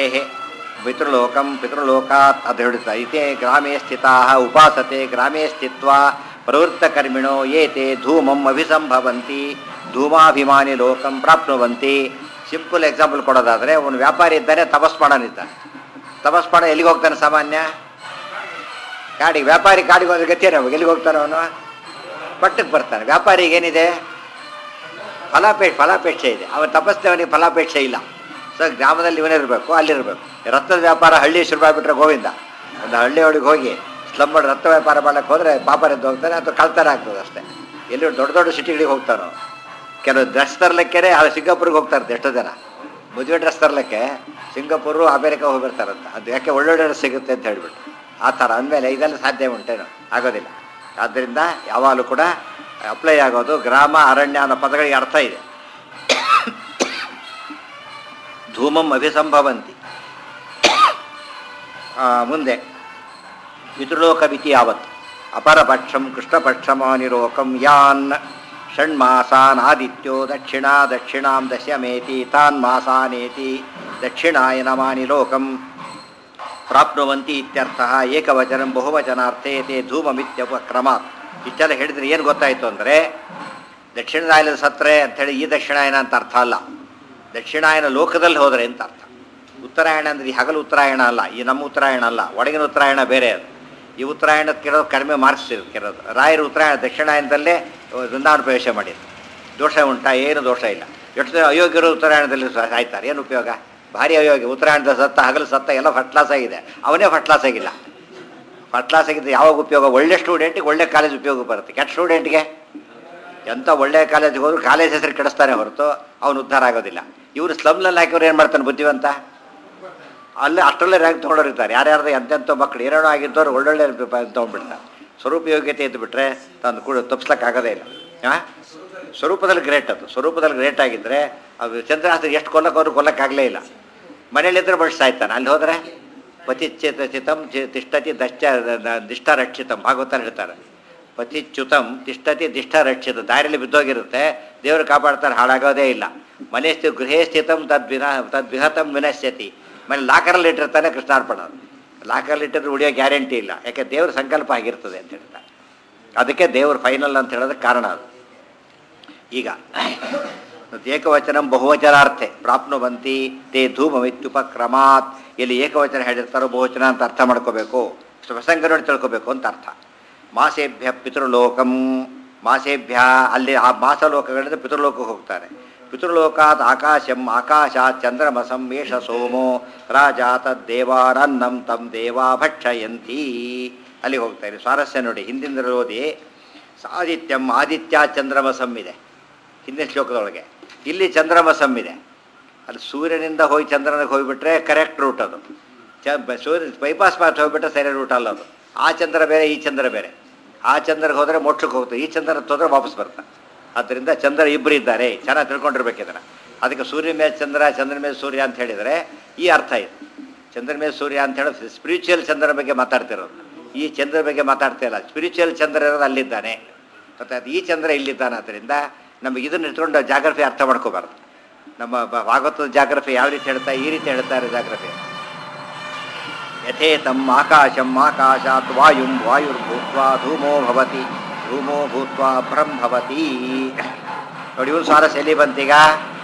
ಪಿತೃಲೋಕಂ ಪಿತೃಲೋಕಾತ್ ಅದು ಹೇಳುತ್ತಾ ಇತೇ ಗ್ರಾಮೇ ಸ್ಥಿತಾ ಉಪಾಸತೆ ಗ್ರಾಮೇ ಸ್ಥಿತ್ವ ಪ್ರವೃತ್ತ ಕರ್ಮಿಣೋ ಏತೆ ಧೂಮಂ ಅಭಿಸಂಭವಂತಿ ಧೂಮಾಭಿಮಾನಿ ಲೋಕಂ ಪ್ರಾಪ್ನುವಂತಿ ಸಿಂಪಲ್ ಎಕ್ಸಾಂಪಲ್ ಕೊಡೋದಾದರೆ ಅವನು ವ್ಯಾಪಾರಿ ಇದ್ದಾನೆ ತಪಸ್ ಮಾಡೋನಿದ್ದಾನೆ ತಪಸ್ ಮಾಡೋ ಎಲ್ಲಿಗೆ ಹೋಗ್ತಾನೆ ಸಾಮಾನ್ಯ ಕಾಡಿಗೆ ವ್ಯಾಪಾರಿ ಕಾಡಿಗೆ ಹೋದ್ರೆ ಗತಿಯೇ ಅವಾಗ ಎಲ್ಲಿಗೆ ಹೋಗ್ತಾನೆ ಅವನು ಪಟ್ಟಕ್ಕೆ ಬರ್ತಾನೆ ವ್ಯಾಪಾರಿಗೆ ಏನಿದೆ ಫಲಾಪೇಕ್ಷೆ ಫಲಾಪೇಕ್ಷೆ ಇದೆ ಅವನ ತಪಸ್ಸೆ ಅವನಿಗೆ ಫಲಾಪೇಕ್ಷೆ ಇಲ್ಲ ಸೊ ಗ್ರಾಮದಲ್ಲಿ ಇವನಿರಬೇಕು ಅಲ್ಲಿರಬೇಕು ರಕ್ತದ ವ್ಯಾಪಾರ ಹಳ್ಳಿ ಶುರುವಾಗ್ಬಿಟ್ರೆ ಗೋವಿಂದ ಒಂದು ಹಳ್ಳಿ ಒಳಗೆ ಹೋಗಿ ಸ್ಲಮ್ ಮಾಡಿ ರಕ್ತ ವ್ಯಾಪಾರ ಮಾಡಕ್ಕೆ ಹೋದರೆ ಪಾಪ ಎದ್ದು ಹೋಗ್ತಾನೆ ಅಥವಾ ಕಳ್ತನ ಆಗ್ತದೆ ಅಷ್ಟೇ ಎಲ್ಲಿ ದೊಡ್ಡ ದೊಡ್ಡ ಸಿಟಿಗಳಿಗೆ ಹೋಗ್ತಾನೋ ಕೆಲವು ಡ್ರೆಸ್ ತರ್ಲಿಕ್ಕೆ ಸಿಂಗಾಪುರ್ಗೆ ಹೋಗ್ತಾರೆ ಎಷ್ಟೋ ಜನ ಮದುವೆ ಡ್ರೆಸ್ ತರ್ಲಿಕ್ಕೆ ಸಿಂಗಾಪುರು ಅಮೇರಿಕಾ ಹೋಗಿರ್ತಾರಂತ ಅದು ಯಾಕೆ ಒಳ್ಳೊಳ್ಳೆ ಡ್ರೆಸ್ ಸಿಗುತ್ತೆ ಅಂತ ಹೇಳ್ಬಿಟ್ಟು ಆ ಥರ ಅಂದಮೇಲೆ ಇದೆಲ್ಲ ಸಾಧ್ಯ ಉಂಟೇನೋ ಆಗೋದಿಲ್ಲ ಆದ್ದರಿಂದ ಯಾವಾಗಲೂ ಕೂಡ ಅಪ್ಲೈ ಆಗೋದು ಗ್ರಾಮ ಅರಣ್ಯ ಅನ್ನೋ ಪದಗಳಿಗೆ ಅರ್ಥ ಇದೆ ಧೂಮಂ ಅಭಿಸಂಭವಂತಿ ಆ, ಮುಂದೆ ಪಿತೃಲೋಕವಿತಿ ಯಾವತ್ ಅಪರಪಕ್ಷಂ ಕೃಷ್ಣಪಕ್ಷಮಾನಿರೋಕಂ ಯಾನ್ ಷಣ್ಮಾಸಾನ್ ಆದಿತ್ಯೋ ದಕ್ಷಿಣಾ ದಕ್ಷಿಣಾಂ ದಶಮೇತಿ ತಾನ್ ಮಾಸಾನೇತಿ ದಕ್ಷಿಣಾಯನಮಾನಿ ಲೋಕಂ ಪ್ರಾಪ್ನುವಂತಿ ಇತ್ಯರ್ಥಃ ಏಕವಚನಂ ಬಹುವಚನಾರ್ಥೇ ತೇ ಧೂಮಮಿತ್ಯಪಕ್ರಮಾತ್ ಇಷ್ಟೆಲ್ಲ ಹೇಳಿದ್ರೆ ಏನು ಗೊತ್ತಾಯಿತು ಅಂದರೆ ದಕ್ಷಿಣಾಯನದ ಸತ್ರೆ ಅಂಥೇಳಿ ಈ ದಕ್ಷಿಣಾಯನ ಅಂತ ಅರ್ಥ ಅಲ್ಲ ದಕ್ಷಿಣಾಯನ ಲೋಕದಲ್ಲಿ ಹೋದರೆ ಅಂತ ಅರ್ಥ ಉತ್ತರಾಯಣ ಅಂದರೆ ಈ ಹಗಲು ಉತ್ತರಾಯಣ ಅಲ್ಲ ಈ ನಮ್ಮ ಉತ್ತರಾಯಣ ಅಲ್ಲ ಒಳಗಿನ ಉತ್ತರಾಯಣ ಬೇರೆ ಅದು ಈ ಉತ್ತರಾಯಣಕ್ಕೆ ಇರೋದು ಕಡಿಮೆ ಮಾರ್ಕ್ಸ್ ಇರೋದು ರಾಯರು ಉತ್ತರಾಯಣ ದಕ್ಷಿಣಾಯನದಲ್ಲೇ ವೃಂದಾವನ ಪ್ರವೇಶ ಮಾಡಿದ್ರು ದೋಷ ಉಂಟಾ ಏನು ದೋಷ ಇಲ್ಲ ಎಷ್ಟು ಜನ ಅಯೋಗ್ಯರು ಉತ್ತರಾಯಣದಲ್ಲಿ ಸ- ಸಾಯ್ತಾರೆ ಏನು ಉಪಯೋಗ ಭಾರಿ ಅಯೋಗ್ಯ ಉತ್ತರಾಯಣದ ಸತ್ತ ಹಗಲು ಸತ್ತ ಎಲ್ಲ ಫಸ್ಟ್ ಕ್ಲಾಸ್ ಆಗಿದೆ ಅವನೇ ಫಸ್ಟ್ ಕ್ಲಾಸ್ ಆಗಿಲ್ಲ ಫಸ್ಟ್ ಕ್ಲಾಸ್ ಆಗಿದ್ದು ಯಾವಾಗ ಉಪಯೋಗ ಒಳ್ಳೆ ಸ್ಟೂಡೆಂಟಿಗೆ ಒಳ್ಳೆ ಕಾಲೇಜ್ ಉಪಯೋಗ ಬರುತ್ತೆ ಕೆಟ್ಟ ಸ್ಟೂಡೆಂಟ್ಗೆ ಎಂಥ ಒಳ್ಳೆ ಕಾಲೇಜಿಗೆ ಹೋದ್ರು ಕಾಲೇಜ್ ಹೆಸರು ಕೆಡಿಸ್ತಾನೆ ಹೊರತು ಅವನು ಉದ್ಧಾರ ಆಗೋದಿಲ್ಲ ಇವರು ಸ್ಲಮ್ನಲ್ಲಿ ಹಾಕಿವ್ರು ಏನು ಮಾಡ್ತಾನೆ ಬುದ್ಧಿವಂತ ಅಲ್ಲೇ ಅಷ್ಟರಲ್ಲೇ ರ್ಯಾಂಕ್ ತೊಗೊಂಡಿರ್ತಾರೆ ಯಾರ್ಯಾರ್ದು ಎಂತೆಂಥ ಮಕ್ಕಳು ಏನೇನೋ ಆಗಿದ್ದವ್ರು ಒಳ್ಳೊಳ್ಳೆ ತೊಗೊಂಡ್ಬಿಡ್ತಾರೆ ಸ್ವರೂಪ ಯೋಗ್ಯತೆ ಇದ್ದುಬಿಟ್ರೆ ತಂದು ಕೂಡ ತಪ್ಪಿಸ್ಲಿಕ್ಕಾಗೋದೇ ಇಲ್ಲ ಹಾಂ ಸ್ವರೂಪದಲ್ಲಿ ಗ್ರೇಟ್ ಅದು ಸ್ವರೂಪದಲ್ಲಿ ಗ್ರೇಟ್ ಆಗಿದ್ದರೆ ಅದು ಚಂದ್ರಹಾಸ ಎಷ್ಟು ಕೊಲ್ಲಕ್ಕೆ ಅವ್ರು ಕೊಲ್ಲಕ್ಕಾಗಲೇ ಇಲ್ಲ ಮನೇಲಿದ್ದರೆ ಬಡಿಸ್ತಾ ಇರ್ತಾನೆ ಅಲ್ಲಿ ಹೋದರೆ ಪತಿಚ್ಚಿತ ಚಿತಂ ಚಿ- ತಿಷ್ಟತಿ ದಶ್ಚ ದಿಷ್ಟ ರಕ್ಷಿತಂ ಭಾಗವತ ಹೇಳ್ತಾರೆ ಪತಿಚ್ಯುತಂ ತಿಷ್ಟತಿ ದಿಷ್ಟ ರಕ್ಷಿತ ದಾರಿಯಲ್ಲಿ ಬಿದ್ದೋಗಿರುತ್ತೆ ದೇವರು ಕಾಪಾಡ್ತಾರೆ ಹಾಳಾಗೋದೇ ಇಲ್ಲ ಮನೆ ಸ್ಥಿ ಗೃಹೇ ಸ್ಥಿತಂ ತದ್ವಿನ ತದ್ವಿಹತಂ ವಿನಶ್ಯತಿ ಆಮೇಲೆ ಲಾಕರಲ್ಲಿ ಇಟ್ಟಿರ್ತಾನೆ ಕೃಷ್ಣಾರ್ಪಣ ಲಾಕರಲ್ಲಿ ಇಟ್ಟಿದ್ರೆ ಉಳಿಯೋ ಗ್ಯಾರಂಟಿ ಇಲ್ಲ ಯಾಕೆ ದೇವ್ರ ಸಂಕಲ್ಪ ಆಗಿರ್ತದೆ ಅಂತ ಹೇಳ್ತಾರೆ ಅದಕ್ಕೆ ದೇವ್ರ ಫೈನಲ್ ಅಂತ ಹೇಳೋದಕ್ಕೆ ಕಾರಣ ಅದು ಈಗ ಏಕವಚನಂ ಬಹುವಚನಾರ್ಥೆ ಪ್ರಾಪ್ನುವಂತಿ ತೇ ಧೂಮವಿತ್ಯುಪಕ್ರಮಾತ್ ಎಲ್ಲಿ ಏಕವಚನ ಹೇಳಿರ್ತಾರೋ ಬಹುವಚನ ಅಂತ ಅರ್ಥ ಮಾಡ್ಕೋಬೇಕು ಪ್ರಸಂಗ ನೋಡಿ ತಿಳ್ಕೋಬೇಕು ಅಂತ ಅರ್ಥ ಮಾಸೇಭ್ಯ ಪಿತೃಲೋಕಂ ಮಾಸೇಭ್ಯ ಅಲ್ಲಿ ಆ ಮಾಸಲೋಕಗಳಿಂದ ಪಿತೃಲೋಕಕ್ಕೆ ಹೋಗ್ತಾರೆ ಪಿತೃಲೋಕಾತ್ ಆಕಾಶಂ ಆಕಾಶಾತ್ ಚಂದ್ರಮಸಂ ಏಷ ಸೋಮೋ ರಾಜ ತದ್ದೇವಾರನ್ನಂ ತಂ ದೇವಾ ಭಕ್ಷಯಂತಿ ಅಲ್ಲಿಗೆ ಹೋಗ್ತಾರೆ ಸ್ವಾರಸ್ಯ ನೋಡಿ ಹಿಂದಿನ ಓದಿ ಆದಿತ್ಯಂ ಆದಿತ್ಯ ಚಂದ್ರಮಸಂ ಇದೆ ಹಿಂದಿನ ಶ್ಲೋಕದೊಳಗೆ ಇಲ್ಲಿ ಚಂದ್ರಮಸಂ ಇದೆ ಅಲ್ಲಿ ಸೂರ್ಯನಿಂದ ಹೋಗಿ ಚಂದ್ರನಿಗೆ ಹೋಗಿಬಿಟ್ರೆ ಕರೆಕ್ಟ್ ರೂಟ್ ಅದು ಚ ಬ- ಸೂರ್ಯ ಬೈಪಾಸ್ ಮಾಡಿ ಹೋಗ್ಬಿಟ್ರೆ ಸರಿ ರೂಟ್ ಅಲ್ಲ ಅದು ಆ ಚಂದ್ರ ಬೇರೆ ಈ ಚಂದ್ರ ಬೇರೆ ಆ ಚಂದ್ರಗೆ ಹೋದರೆ ಮೋಕ್ಷಕ್ಕೆ ಹೋಗ್ತದೆ ಈ ಚಂದ್ರ ಹೋದ್ರೆ ವಾಪಸ್ ಬರ್ತಾ ಆದ್ದರಿಂದ ಚಂದ್ರ ಇಬ್ಬರು ಇದ್ದಾರೆ ಚೆನ್ನಾಗಿ ತಿಳ್ಕೊಂಡಿರ್ಬೇಕು ಇದನ್ನು ಅದಕ್ಕೆ ಸೂರ್ಯ ಮೇಲೆ ಚಂದ್ರ ಚಂದ್ರ ಮೇಲೆ ಸೂರ್ಯ ಅಂತ ಹೇಳಿದರೆ ಈ ಅರ್ಥ ಇದೆ ಚಂದ್ರ ಮೇಲೆ ಸೂರ್ಯ ಅಂತ ಹೇಳೋದು ಸ್ಪಿರಿಚುವಲ್ ಚಂದ್ರನ ಬಗ್ಗೆ ಮಾತಾಡ್ತಿರೋದು ಈ ಚಂದ್ರ ಬಗ್ಗೆ ಮಾತಾಡ್ತಾ ಇಲ್ಲ ಸ್ಪಿರಿಚುವಲ್ ಚಂದ್ರ ಇರೋದು ಅಲ್ಲಿದ್ದಾನೆ ಮತ್ತು ಅದು ಈ ಚಂದ್ರ ಇಲ್ಲಿದ್ದಾನೆ ಆದ್ದರಿಂದ ನಮಗೆ ಇದನ್ನು ಇಟ್ಕೊಂಡು ಜಾಗ್ರಫಿ ಅರ್ಥ ಮಾಡ್ಕೋಬಾರ್ದು ನಮ್ಮ ಬ- ಭಾಗವತದ ಜಾಗ್ರಫಿ ಯಾವ ರೀತಿ ಹೇಳ್ತಾ ಈ ರೀತಿ ಹೇಳ್ತಾರೆ ಜಾಗ್ರಫಿ ಯಥೇತಂ ಆಕಾಶಂ ಆಕಾಶಾತ್ ವಾಯುಂ ವಾಯುರ್ಭೂತ್ವಾ ಧೂಮೋ ಭವತಿ ಧೂಮೋ ಭೂತ್ವಾ ಅಭ್ರಂ ಭವತಿ ನೋಡಿ ಇವನು ಸ್ವಾರಸ್ಯ ಎಲ್ಲಿ ಬಂತೀಗ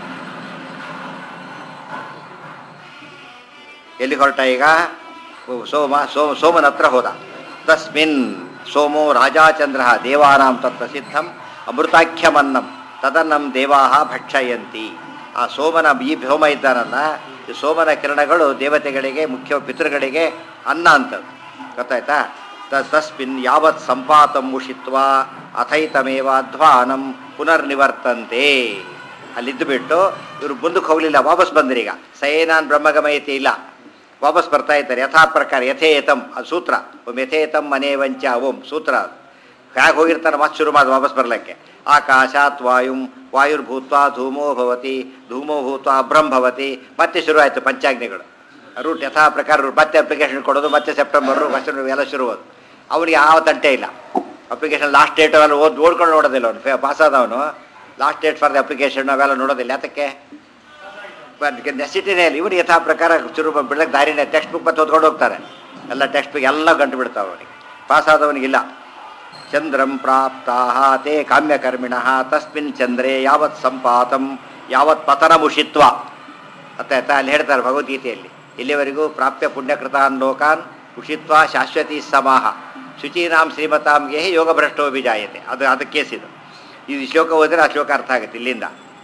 ಎಲ್ಲಿ ಹೊರಟ ಈಗ ಓ, ಸೋಮ ಸೋಮ ಸೋಮನ ಹತ್ರ ಹೋದ ತಸ್ಮಿನ್ ಸೋಮೋ ರಾಜಾಚಂದ್ರ ದೇವಾನಾಂ ತತ್ ಪ್ರಸಿದ್ಧಂ ಅಮೃತಾಖ್ಯಮನ್ನಂ ತದನ್ನಂ ದೇವಾ ಭಕ್ಷಯಂತಿ ಆ ಸೋಮನ ಈ ಸೋಮ ಇದ್ದಾನಲ್ಲ ಈ ಸೋಮನ ಕಿರಣಗಳು ದೇವತೆಗಳಿಗೆ ಮುಖ್ಯ ಪಿತೃಗಳಿಗೆ ಅನ್ನ ಅಂತದ್ದು ಗೊತ್ತಾಯ್ತಾ ತ ತಸ್ಮಿನ್ ಯಾವತ್ ಸಂಪಾತಂ ಉಷಿತ್ವ ಅಥೈತಮೇವ ಅಧ್ವಾನಂ ಪುನರ್ನಿವರ್ತಂತೆ ಅಲ್ಲಿದ್ದು ಬಿಟ್ಟು ಇವರು ಮುಂದಕ್ಕೆ ಹೋಗಲಿಲ್ಲ ವಾಪಸ್ ಬಂದ್ರೀಗ ಸಯೇನಾನ್ ಬ್ರಹ್ಮಗಮಯತಿ ಇಲ್ಲ ವಾಪಸ್ ಬರ್ತಾ ಇದ್ದಾರೆ ಯಥಾ ಪ್ರಕಾರ ಯಥೇಯತಂ ಅದು ಸೂತ್ರ ಓಂ ಯಥೇಯತಂ ಮನೆ ವಂಚ ಓಂ ಸೂತ್ರ ಅದು ಹೇಗೆ ಹೋಗಿರ್ತಾನೆ ಮತ್ತೆ ಶುರು ಮಾಡಿ ವಾಪಸ್ ಬರಲಿಕ್ಕೆ ಆಕಾಶಾತ್ ವಾಯುಂ ವಾಯುರ್ಭೂತ್ವ ಧೂಮೋ ಭವತಿ ಧೂಮೋ ಭೂತ್ವ ಅಭ್ರಂ ಭವತಿ ಮತ್ತೆ ಶುರು ಆಯಿತು ಪಂಚಾಗ್ನಿಗಳು ರೂಟ್ ಯಥಾ ಪ್ರಕಾರ route. ಮತ್ತೆ ಅಪ್ಲಿಕೇಶನ್ ಕೊಡೋದು ಮತ್ತೆ ಸೆಪ್ಟೆಂಬರು ಫಸ್ಟ್ ಎಲ್ಲ ಶುರುವಾದ ಅವನಿಗೆ ಯಾವ ತಂಟೆ ಇಲ್ಲ ಅಪ್ಲಿಕೇಶನ್ ಲಾಸ್ಟ್ ಡೇಟ್ ಅವೆಲ್ಲ ಓದ್ ಓಡ್ಕೊಂಡು ನೋಡೋದಿಲ್ಲ ಅವನು ಪಾಸ್ ಆದವನು last date for the application ಅವೆಲ್ಲ ನೋಡೋದಿಲ್ಲ ಯಾತಕ್ಕೆ ನೆಸಿಟಿನೇ ಇಲ್ಲ ಇವ್ರು ಯಥಾ ಪ್ರಕಾರ ಶುರು ಬಿಡಕ್ಕೆ ದಾರಿನೇ ಟೆಕ್ಸ್ಟ್ ಬುಕ್ ಮತ್ತೆ ಓದ್ಕೊಂಡು ಹೋಗ್ತಾರೆ ಎಲ್ಲ ಟೆಕ್ಸ್ಟ್ ಬುಕ್ ಎಲ್ಲ ಗಂಟು ಬಿಡ್ತಾವೆ ಅವನಿಗೆ ಪಾಸ್ ಆದವನಿಗಿಲ್ಲ ಚಂದ್ರಂ ಪ್ರಾಪ್ತಾಹ ತೇ ಕಾಮ್ಯಕರ್ಮಿಣಃ ತಸ್ಮಿನ್ ಚಂದ್ರೇ ಯಾವತ್ ಸಂಪಾತಂ ಯಾವತ್ ಪತನಮುಷಿತ್ವ ಅತ್ತ ಆಯ್ತಾ ಅಲ್ಲಿ ಹೇಳ್ತಾರೆ ಭಗವದ್ಗೀತೆಯಲ್ಲಿ ಇಲ್ಲಿವರೆಗೂ ಪ್ರಾಪ್ಯ ಪುಣ್ಯಕೃತಾನ್ ಲೋಕಾನ್ ಉಷಿತ್ವ ಶಾಶ್ವತಿ ಸಮಾಹ ಶುಚೀನಾಂ ಶ್ರೀಮತಾಂಗೆ ಯೋಗ ಭ್ರಷ್ಟೋ ಬಿಜಾಯತೆ ಅದು ಅದಕ್ಕೆ ಕೇಸಿದು ಇದು ಶ್ಲೋಕ ಓದಿದ್ರೆ ಆ ಶ್ಲೋಕ ಅರ್ಥ ಆಗುತ್ತೆ ಇಲ್ಲಿಂದ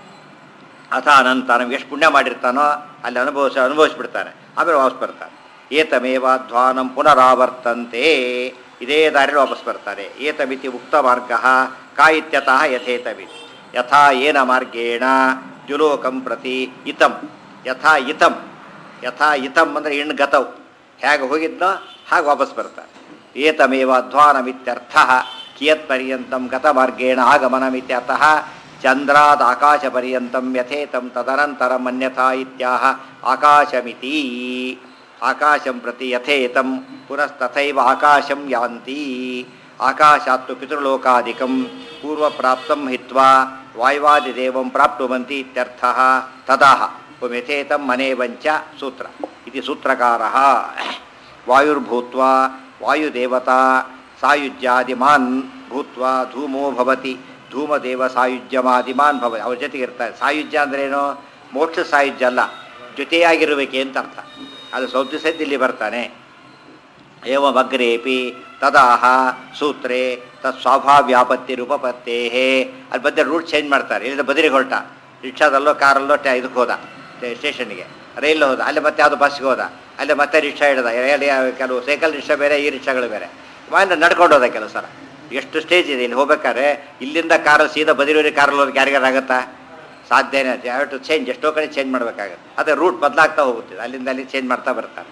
ಅಥ ಅನಂತ ನಮ್ಗೆ ಎಷ್ಟು ಪುಣ್ಯ ಮಾಡಿರ್ತಾನೋ ಅಲ್ಲಿ ಅನುಭವಿಸ ಅನುಭವಿಸ್ಬಿಡ್ತಾನೆ ಆಮೇಲೆ ವಾಪಸ್ ಬರ್ತಾನೆ ಏತಮೇವಾಧ್ವಾನಂ ಪುನರಾವರ್ತಂತೆ ಇದೇ ದಾರಿಯಲ್ಲಿ ವಾಪಸ್ ಬರ್ತಾರೆ ಏತಮಿತಿ ಉಕ್ತ ಮಾರ್ಗ ಕಾಯಿತ್ಯತಃ ಯಥೇತಮಿತಿ ಯಥಾ ಏನ ಮಾರ್ಗೇಣ ಜುಲೋಕಂ ಪ್ರತಿ ಇತಂ ಯಥಾ ಇತಂ ಯಥಾ ಇತಂ ಅಂದರೆ ಇಣ್ ಗತವ್ ಹೇಗೆ ಹೋಗಿದ್ನೋ ಹಾಗೆ ವಾಪಸ್ ಬರ್ತಾರೆ ಏತಮೇವ ಅಧ್ವಾನಮಿತ್ಯರ್ಥ ಕಿಯತ್ ಪರ್ಯಂತಂ ಗತಮಾರ್ಗೇಣ ಆಗಮನಮಿತ್ಯತಃ ಚಂದ್ರಾದ ಆಕಾಶ ಪರ್ಯಂತಂ ಯಥೇತಂ ತದನಂತರಂ ಅನ್ಯಥಾ ಇತ್ಯಾಹ ಆಕಾಶಮಿತಿ ಆಕಾಶಂ ಪ್ರತಿ ಯಥೇತಂ ಪುನಸ್ತಥೈವ ಆಕಾಶಂ ಯಾಂತಿ ಆಕಾಶಾತ್ತು ಪಿತೃಲೋಕಾದಿಕಂ ಪೂರ್ವಪ್ರಾಪ್ತಂ ಹಿತ್ವಾ ವಾಯುವಾದಿದೇವಂ ಪ್ರಾಪ್ನುವಂತಿ ಇತ್ಯರ್ಥಃ ತದಾಹ ಯಥೇತಂ ಮನೇವಂಚ ಸೂತ್ರ ಇತಿ ಸೂತ್ರಕಾರಃ ವಾಯುರ್ಭೂತ್ವಾ ವಾಯುದೇವತಾ ಸಾಯುಜ್ಯಾದಿಮಾನ್ ಭೂತ್ವಾ ಧೂಮೋ ಭವತಿ ಧೂಮದೇವ ಸಾಯುಜ್ಯಮಾದಿಮಾನ್ ಭವತಿ ಅವ್ರ ಜೊತೆಗೆ ಇರ್ತಾರೆ ಸಾಯುಜ್ಯ ಅಂದ್ರೇನು ಮೋಕ್ಷ ಸಾಯುಜ್ಯ ಅಲ್ಲ ಜೊತೆಯಾಗಿರಬೇಕೆ ಅಂತ ಅರ್ಥ ಅದು ಸ್ವಲ್ಪ ಸದ್ಯ ಇಲ್ಲಿ ಬರ್ತಾನೆ ಏವಮಗ್ರೇಪಿ ತದಾಹ ಸೂತ್ರೆ ತತ್ ಸ್ವಾಭಾವ್ಯಾಪತ್ತಿ ರೂಪಪತ್ತೇ ಅಲ್ಲಿ ಬಂದ ರೂಟ್ ಚೇಂಜ್ ಮಾಡ್ತಾರೆ ಇಲ್ಲಿಂದ ಬದರಿಗೆ ಹೊರಟ ರಿಕ್ಷಾದಲ್ಲೋ ಕಾರಲ್ಲೋ ಟ್ಯಾ ಇದಕ್ಕೆ ಹೋದ ಸ್ಟೇ- ಸ್ಟೇಷನ್ಗೆ ರೈಲ್ ಹೋದ ಅಲ್ಲಿ ಮತ್ತೆ ಯಾವುದು ಬಸ್ಗೆ ಹೋದ ಅಲ್ಲಿ ಮತ್ತೆ ರಿಕ್ಷಾ ಹಿಡ್ದ ಎಲ್ಲಿ ಕೆಲವು ಸೈಕಲ್ ರಿಕ್ಷಾ ಬೇರೆ ಈ ರಿಕ್ಷಾಗಳು ಬೇರೆ ಮಾಯಿಂದ ನಡ್ಕೊಂಡು ಹೋದ ಕೆಲವು ಸಲ ಎಷ್ಟು ಸ್ಟೇಜ್ ಇದೆ ಇಲ್ಲಿ ಹೋಗ್ಬೇಕಾದ್ರೆ ಇಲ್ಲಿಂದ ಕಾರಲ್ಲಿ ಸೀದಾ ಬದಿರೂರಿ ಕಾರಲ್ಲಿ ಹೋಗಿ ಯಾರಿಗಾರು ಆಗುತ್ತಾ ಸಾಧ್ಯನೇ ಯಾವ ಟು ಚೇಂಜ್ ಎಷ್ಟೋ ಕಡೆ ಚೇಂಜ್ ಮಾಡಬೇಕಾಗುತ್ತೆ ಅದೇ ರೂಟ್ ಬದಲಾಗ್ತಾ ಹೋಗುತ್ತೆ ಅಲ್ಲಿಂದ ಅಲ್ಲಿ ಚೇಂಜ್ ಮಾಡ್ತಾ ಬರ್ತಾರೆ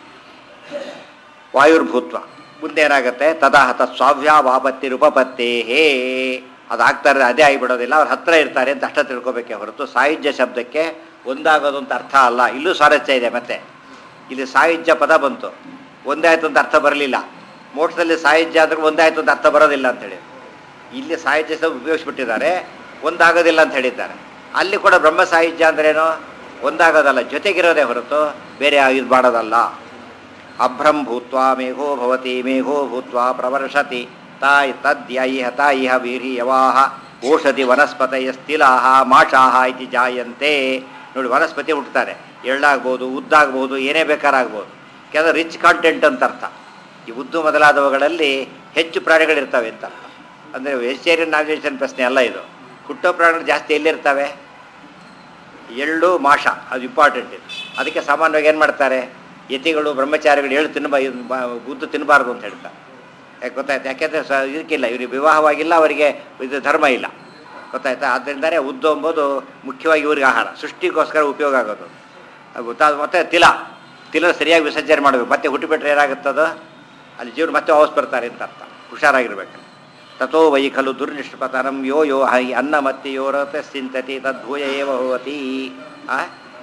ವಾಯುರ್ಭೂತ್ವ ಮುಂದೆ ಏನಾಗುತ್ತೆ ತದಾಹತ ಸ್ವಾವ್ಯಾವಾಪತ್ತಿ ರೂಪಪತ್ತೇ ಹೇ ಅದಾಗ್ತಾರೆ ಅದೇ ಆಗಿಬಿಡೋದಿಲ್ಲ ಅವ್ರ ಹತ್ರ ಇರ್ತಾರೆ ಅಂತ ಅಷ್ಟ ತಿಳ್ಕೊಬೇಕೆ ಹೊರತು ಸಾಯುಜ್ಯ ಶಬ್ದಕ್ಕೆ ಒಂದಾಗೋದು ಅಂತ ಅರ್ಥ ಅಲ್ಲ ಇಲ್ಲೂ ಸ್ವಾರಸ್ಯ ಇದೆ ಮತ್ತೆ ಇಲ್ಲಿ ಸಾಯುಜ್ಯ ಪದ ಬಂತು ಒಂದೇ ಆಯ್ತು ಅಂತ ಅರ್ಥ ಬರಲಿಲ್ಲ ಮೋಕ್ಷದಲ್ಲಿ ಸಾಯುಜ್ಯ ಅಂದ್ರೆ ಒಂದೇ ಆಯ್ತು ಅಂತ ಅರ್ಥ ಬರೋದಿಲ್ಲ ಅಂತೇಳಿ ಇಲ್ಲಿ ಸಾಯುಜ್ಯ ಶಬ್ದ ಉಪಯೋಗಿಸ್ಬಿಟ್ಟಿದ್ದಾರೆ ಒಂದಾಗೋದಿಲ್ಲ ಅಂತ ಹೇಳಿದ್ದಾರೆ ಅಲ್ಲಿ ಕೂಡ ಬ್ರಹ್ಮ ಸಾಯುಜ್ಯ ಅಂದ್ರೇನು ಒಂದಾಗೋದಲ್ಲ ಜೊತೆಗಿರೋದೇ ಹೊರತು ಬೇರೆ ಇದು ಮಾಡೋದಲ್ಲ ಅಭ್ರಂ ಭೂತ್ವಾ ಮೇಘೋ ಭವತಿ ಮೇಘೋ ಭೂತ್ವಾ ಪ್ರವರ್ಷತಿ ತಾಯ್ ತದ್ಯೈಹ ತಾಯಿಹ ವೀರ್ಯವಾಹ ಓಷಧಿ ವನಸ್ಪತಯ ಸ್ಥಿಲಾಹ ಮಾಷಾಹ ಇತಿ ಜಾಯಂತೆ ನೋಡಿ ವನಸ್ಪತಿ ಹುಟ್ಟುತ್ತಾರೆ ಎಳ್ಳಾಗ್ಬೋದು ಉದ್ದಾಗ್ಬೋದು ಏನೇ ಬೇಕಾರಾಗ್ಬೋದು ಕೆಲವು ರಿಚ್ ಕಾಂಟೆಂಟ್ ಅಂತ ಅರ್ಥ ಈ ಉದ್ದು ಮೊದಲಾದವುಗಳಲ್ಲಿ ಹೆಚ್ಚು ಪ್ರಾಣಿಗಳಿರ್ತವೆ ಅಂತ ಅರ್ಥ ಅಂದರೆ ವೆಜಿಟೇರಿಯನ್ ನಾನ್ ವೆಜಿಟೇರಿಯನ್ ಪ್ರಶ್ನೆ ಅಲ್ಲ ಇದು ಹುಟ್ಟೋ ಪ್ರಾಣಿಗಳು ಜಾಸ್ತಿ ಎಲ್ಲಿರ್ತವೆ ಎಳ್ಳು ಮಾಷ ಅದು ಇಂಪಾರ್ಟೆಂಟ್ ಇದು ಅದಕ್ಕೆ ಸಾಮಾನ್ಯವಾಗಿ ಏನು ಮಾಡ್ತಾರೆ ಯತಿಗಳು ಬ್ರಹ್ಮಚಾರಿಗಳು ಎಳ್ಳು ತಿನ್ನಬ ಉದ್ದು ತಿನ್ನಬಾರ್ದು ಅಂತ ಹೇಳ್ತಾರೆ ಯಾಕೆ ಗೊತ್ತಾಯ್ತು ಯಾಕೆಂದರೆ ಸ ಇದಕ್ಕಿಲ್ಲ ಇವ್ರಿಗೆ ವಿವಾಹವಾಗಿಲ್ಲ ಅವರಿಗೆ ಇದು ಧರ್ಮ ಇಲ್ಲ ಗೊತ್ತಾಯ್ತಾ ಆದ್ದರಿಂದಲೇ ಉದ್ದು ಎಂಬುದು ಮುಖ್ಯವಾಗಿ ಇವ್ರಿಗೆ ಆಹಾರ ಸೃಷ್ಟಿಗೋಸ್ಕರ ಉಪಯೋಗ ಆಗೋದು ಅದು ಗೊತ್ತಾದ ಮತ್ತೆ ತಿಲ ತಿಲ ಸರಿಯಾಗಿ ವಿಸರ್ಜನೆ ಮಾಡಬೇಕು ಮತ್ತೆ ಹುಟ್ಟಿಬಿಟ್ರೆ ಏನಾಗುತ್ತದೋ ಅಲ್ಲಿ ಜೀವರು ಮತ್ತೆ ವಾಪಸ್ ಬರ್ತಾರೆ ಅಂತ ಅರ್ಥ ಹುಷಾರಾಗಿರ್ಬೇಕು ತಥೋ ವೈ ಖಲು ದುರ್ನಿಷ್ಪತನಂ ಯೋ ಯೋ ಹೈ ಅನ್ನ ಮತ್ತೆ ಯೋರತೆ ಸಿಂತತಿ ತದ್ಭೂಯ ಏವ ಹೋವತಿ ಆ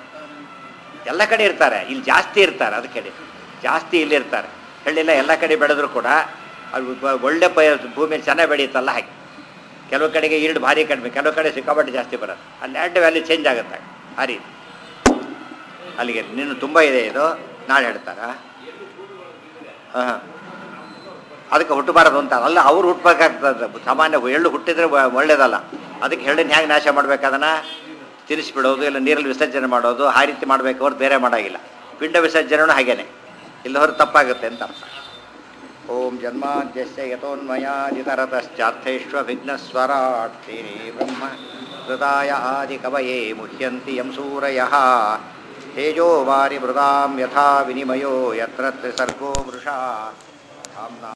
ಎಲ್ಲ ಕಡೆ ಇರ್ತಾರೆ ಇಲ್ಲಿ ಜಾಸ್ತಿ ಇರ್ತಾರೆ ಅದಕ್ಕೆ ಜಾಸ್ತಿ ಇಲ್ಲಿ ಇರ್ತಾರೆ ಹೇಳಿಲ್ಲ ಎಲ್ಲ ಕಡೆ ಬೆಳೆದ್ರು ಕೂಡ ಅದು ಬ- ಒಳ್ಳೆ ಪ ಭೂಮಿಯಲ್ಲಿ ಚೆನ್ನಾಗಿ ಬೆಳೆಯುತ್ತಲ್ಲ ಹಾಗೆ ಕೆಲವು ಕಡೆಗೆ ಈಲ್ಡ್ ಭಾರಿ ಕಡಿಮೆ ಕೆಲವು ಕಡೆ ಸಿಕ್ಕಾಪಟ್ಟೆ ಜಾಸ್ತಿ ಬರುತ್ತೆ ಅಲ್ಲಿ ಎರಡು ವ್ಯಾಲ್ಯೂ ಚೇಂಜ್ ಆಗುತ್ತೆ ಆ ರೀತಿ ಅಲ್ಲಿಗೆ ನಿನ್ನ ತುಂಬ ಇದೆ ಇದು ನಾಳೆ ಹೇಳ್ತಾರಾ ಹಾಂ ಅದಕ್ಕೆ ಹುಟ್ಟಬಾರದು ಅಂತ ಅಲ್ಲ ಅವ್ರು ಹುಟ್ಟಬೇಕಾಗ್ತದೆ ಸಾಮಾನ್ಯ ಎಳ್ಳು ಹುಟ್ಟಿದ್ರೆ ಒ- ಒಳ್ಳೇದಲ್ಲ ಅದಕ್ಕೆ ಎಳ್ಳನ್ನು ಹೇಗೆ ನಾಶ ಮಾಡ್ಬೇಕು ಅದನ್ನು ತಿನ್ನಿಸ್ಬಿಡೋದು ಇಲ್ಲ ನೀರಲ್ಲಿ ವಿಸರ್ಜನೆ ಮಾಡೋದು ಆ ರೀತಿ ಮಾಡಬೇಕು ಹೊರತು ಬೇರೆ ಮಾಡೋಂಗಿಲ್ಲ ಪಿಂಡ ವಿಸರ್ಜನೆನೂ ಹಾಗೇನೆ ಇಲ್ಲ ಹೊರತು ತಪ್ಪಾಗುತ್ತೆ ಅಂತ ಅರ್ಥ ಓಂ ಜನ್ಮಾದ್ಯಸ್ಯ ಯಥೋನ್ಮಯಾದಿತರತಶ್ಚಾರ್ಥೇಷ್ವಭಿಘ್ನಸ್ವರಾಟ್ ತೇನೇ ಬ್ರಹ್ಮ ಹೃದಯ ಆದಿ ಕವಯೇ ಮುಹ್ಯಂತಿ ಯಂ ಸೂರಯಃ ತೇಜೋ ವಾರಿ ಮೃದಾಂ ಯಥಾ ವಿನಿಮಯೋ ಯತ್ರ ತ್ರಿಸರ್ಗೋ ಮೃಷಾ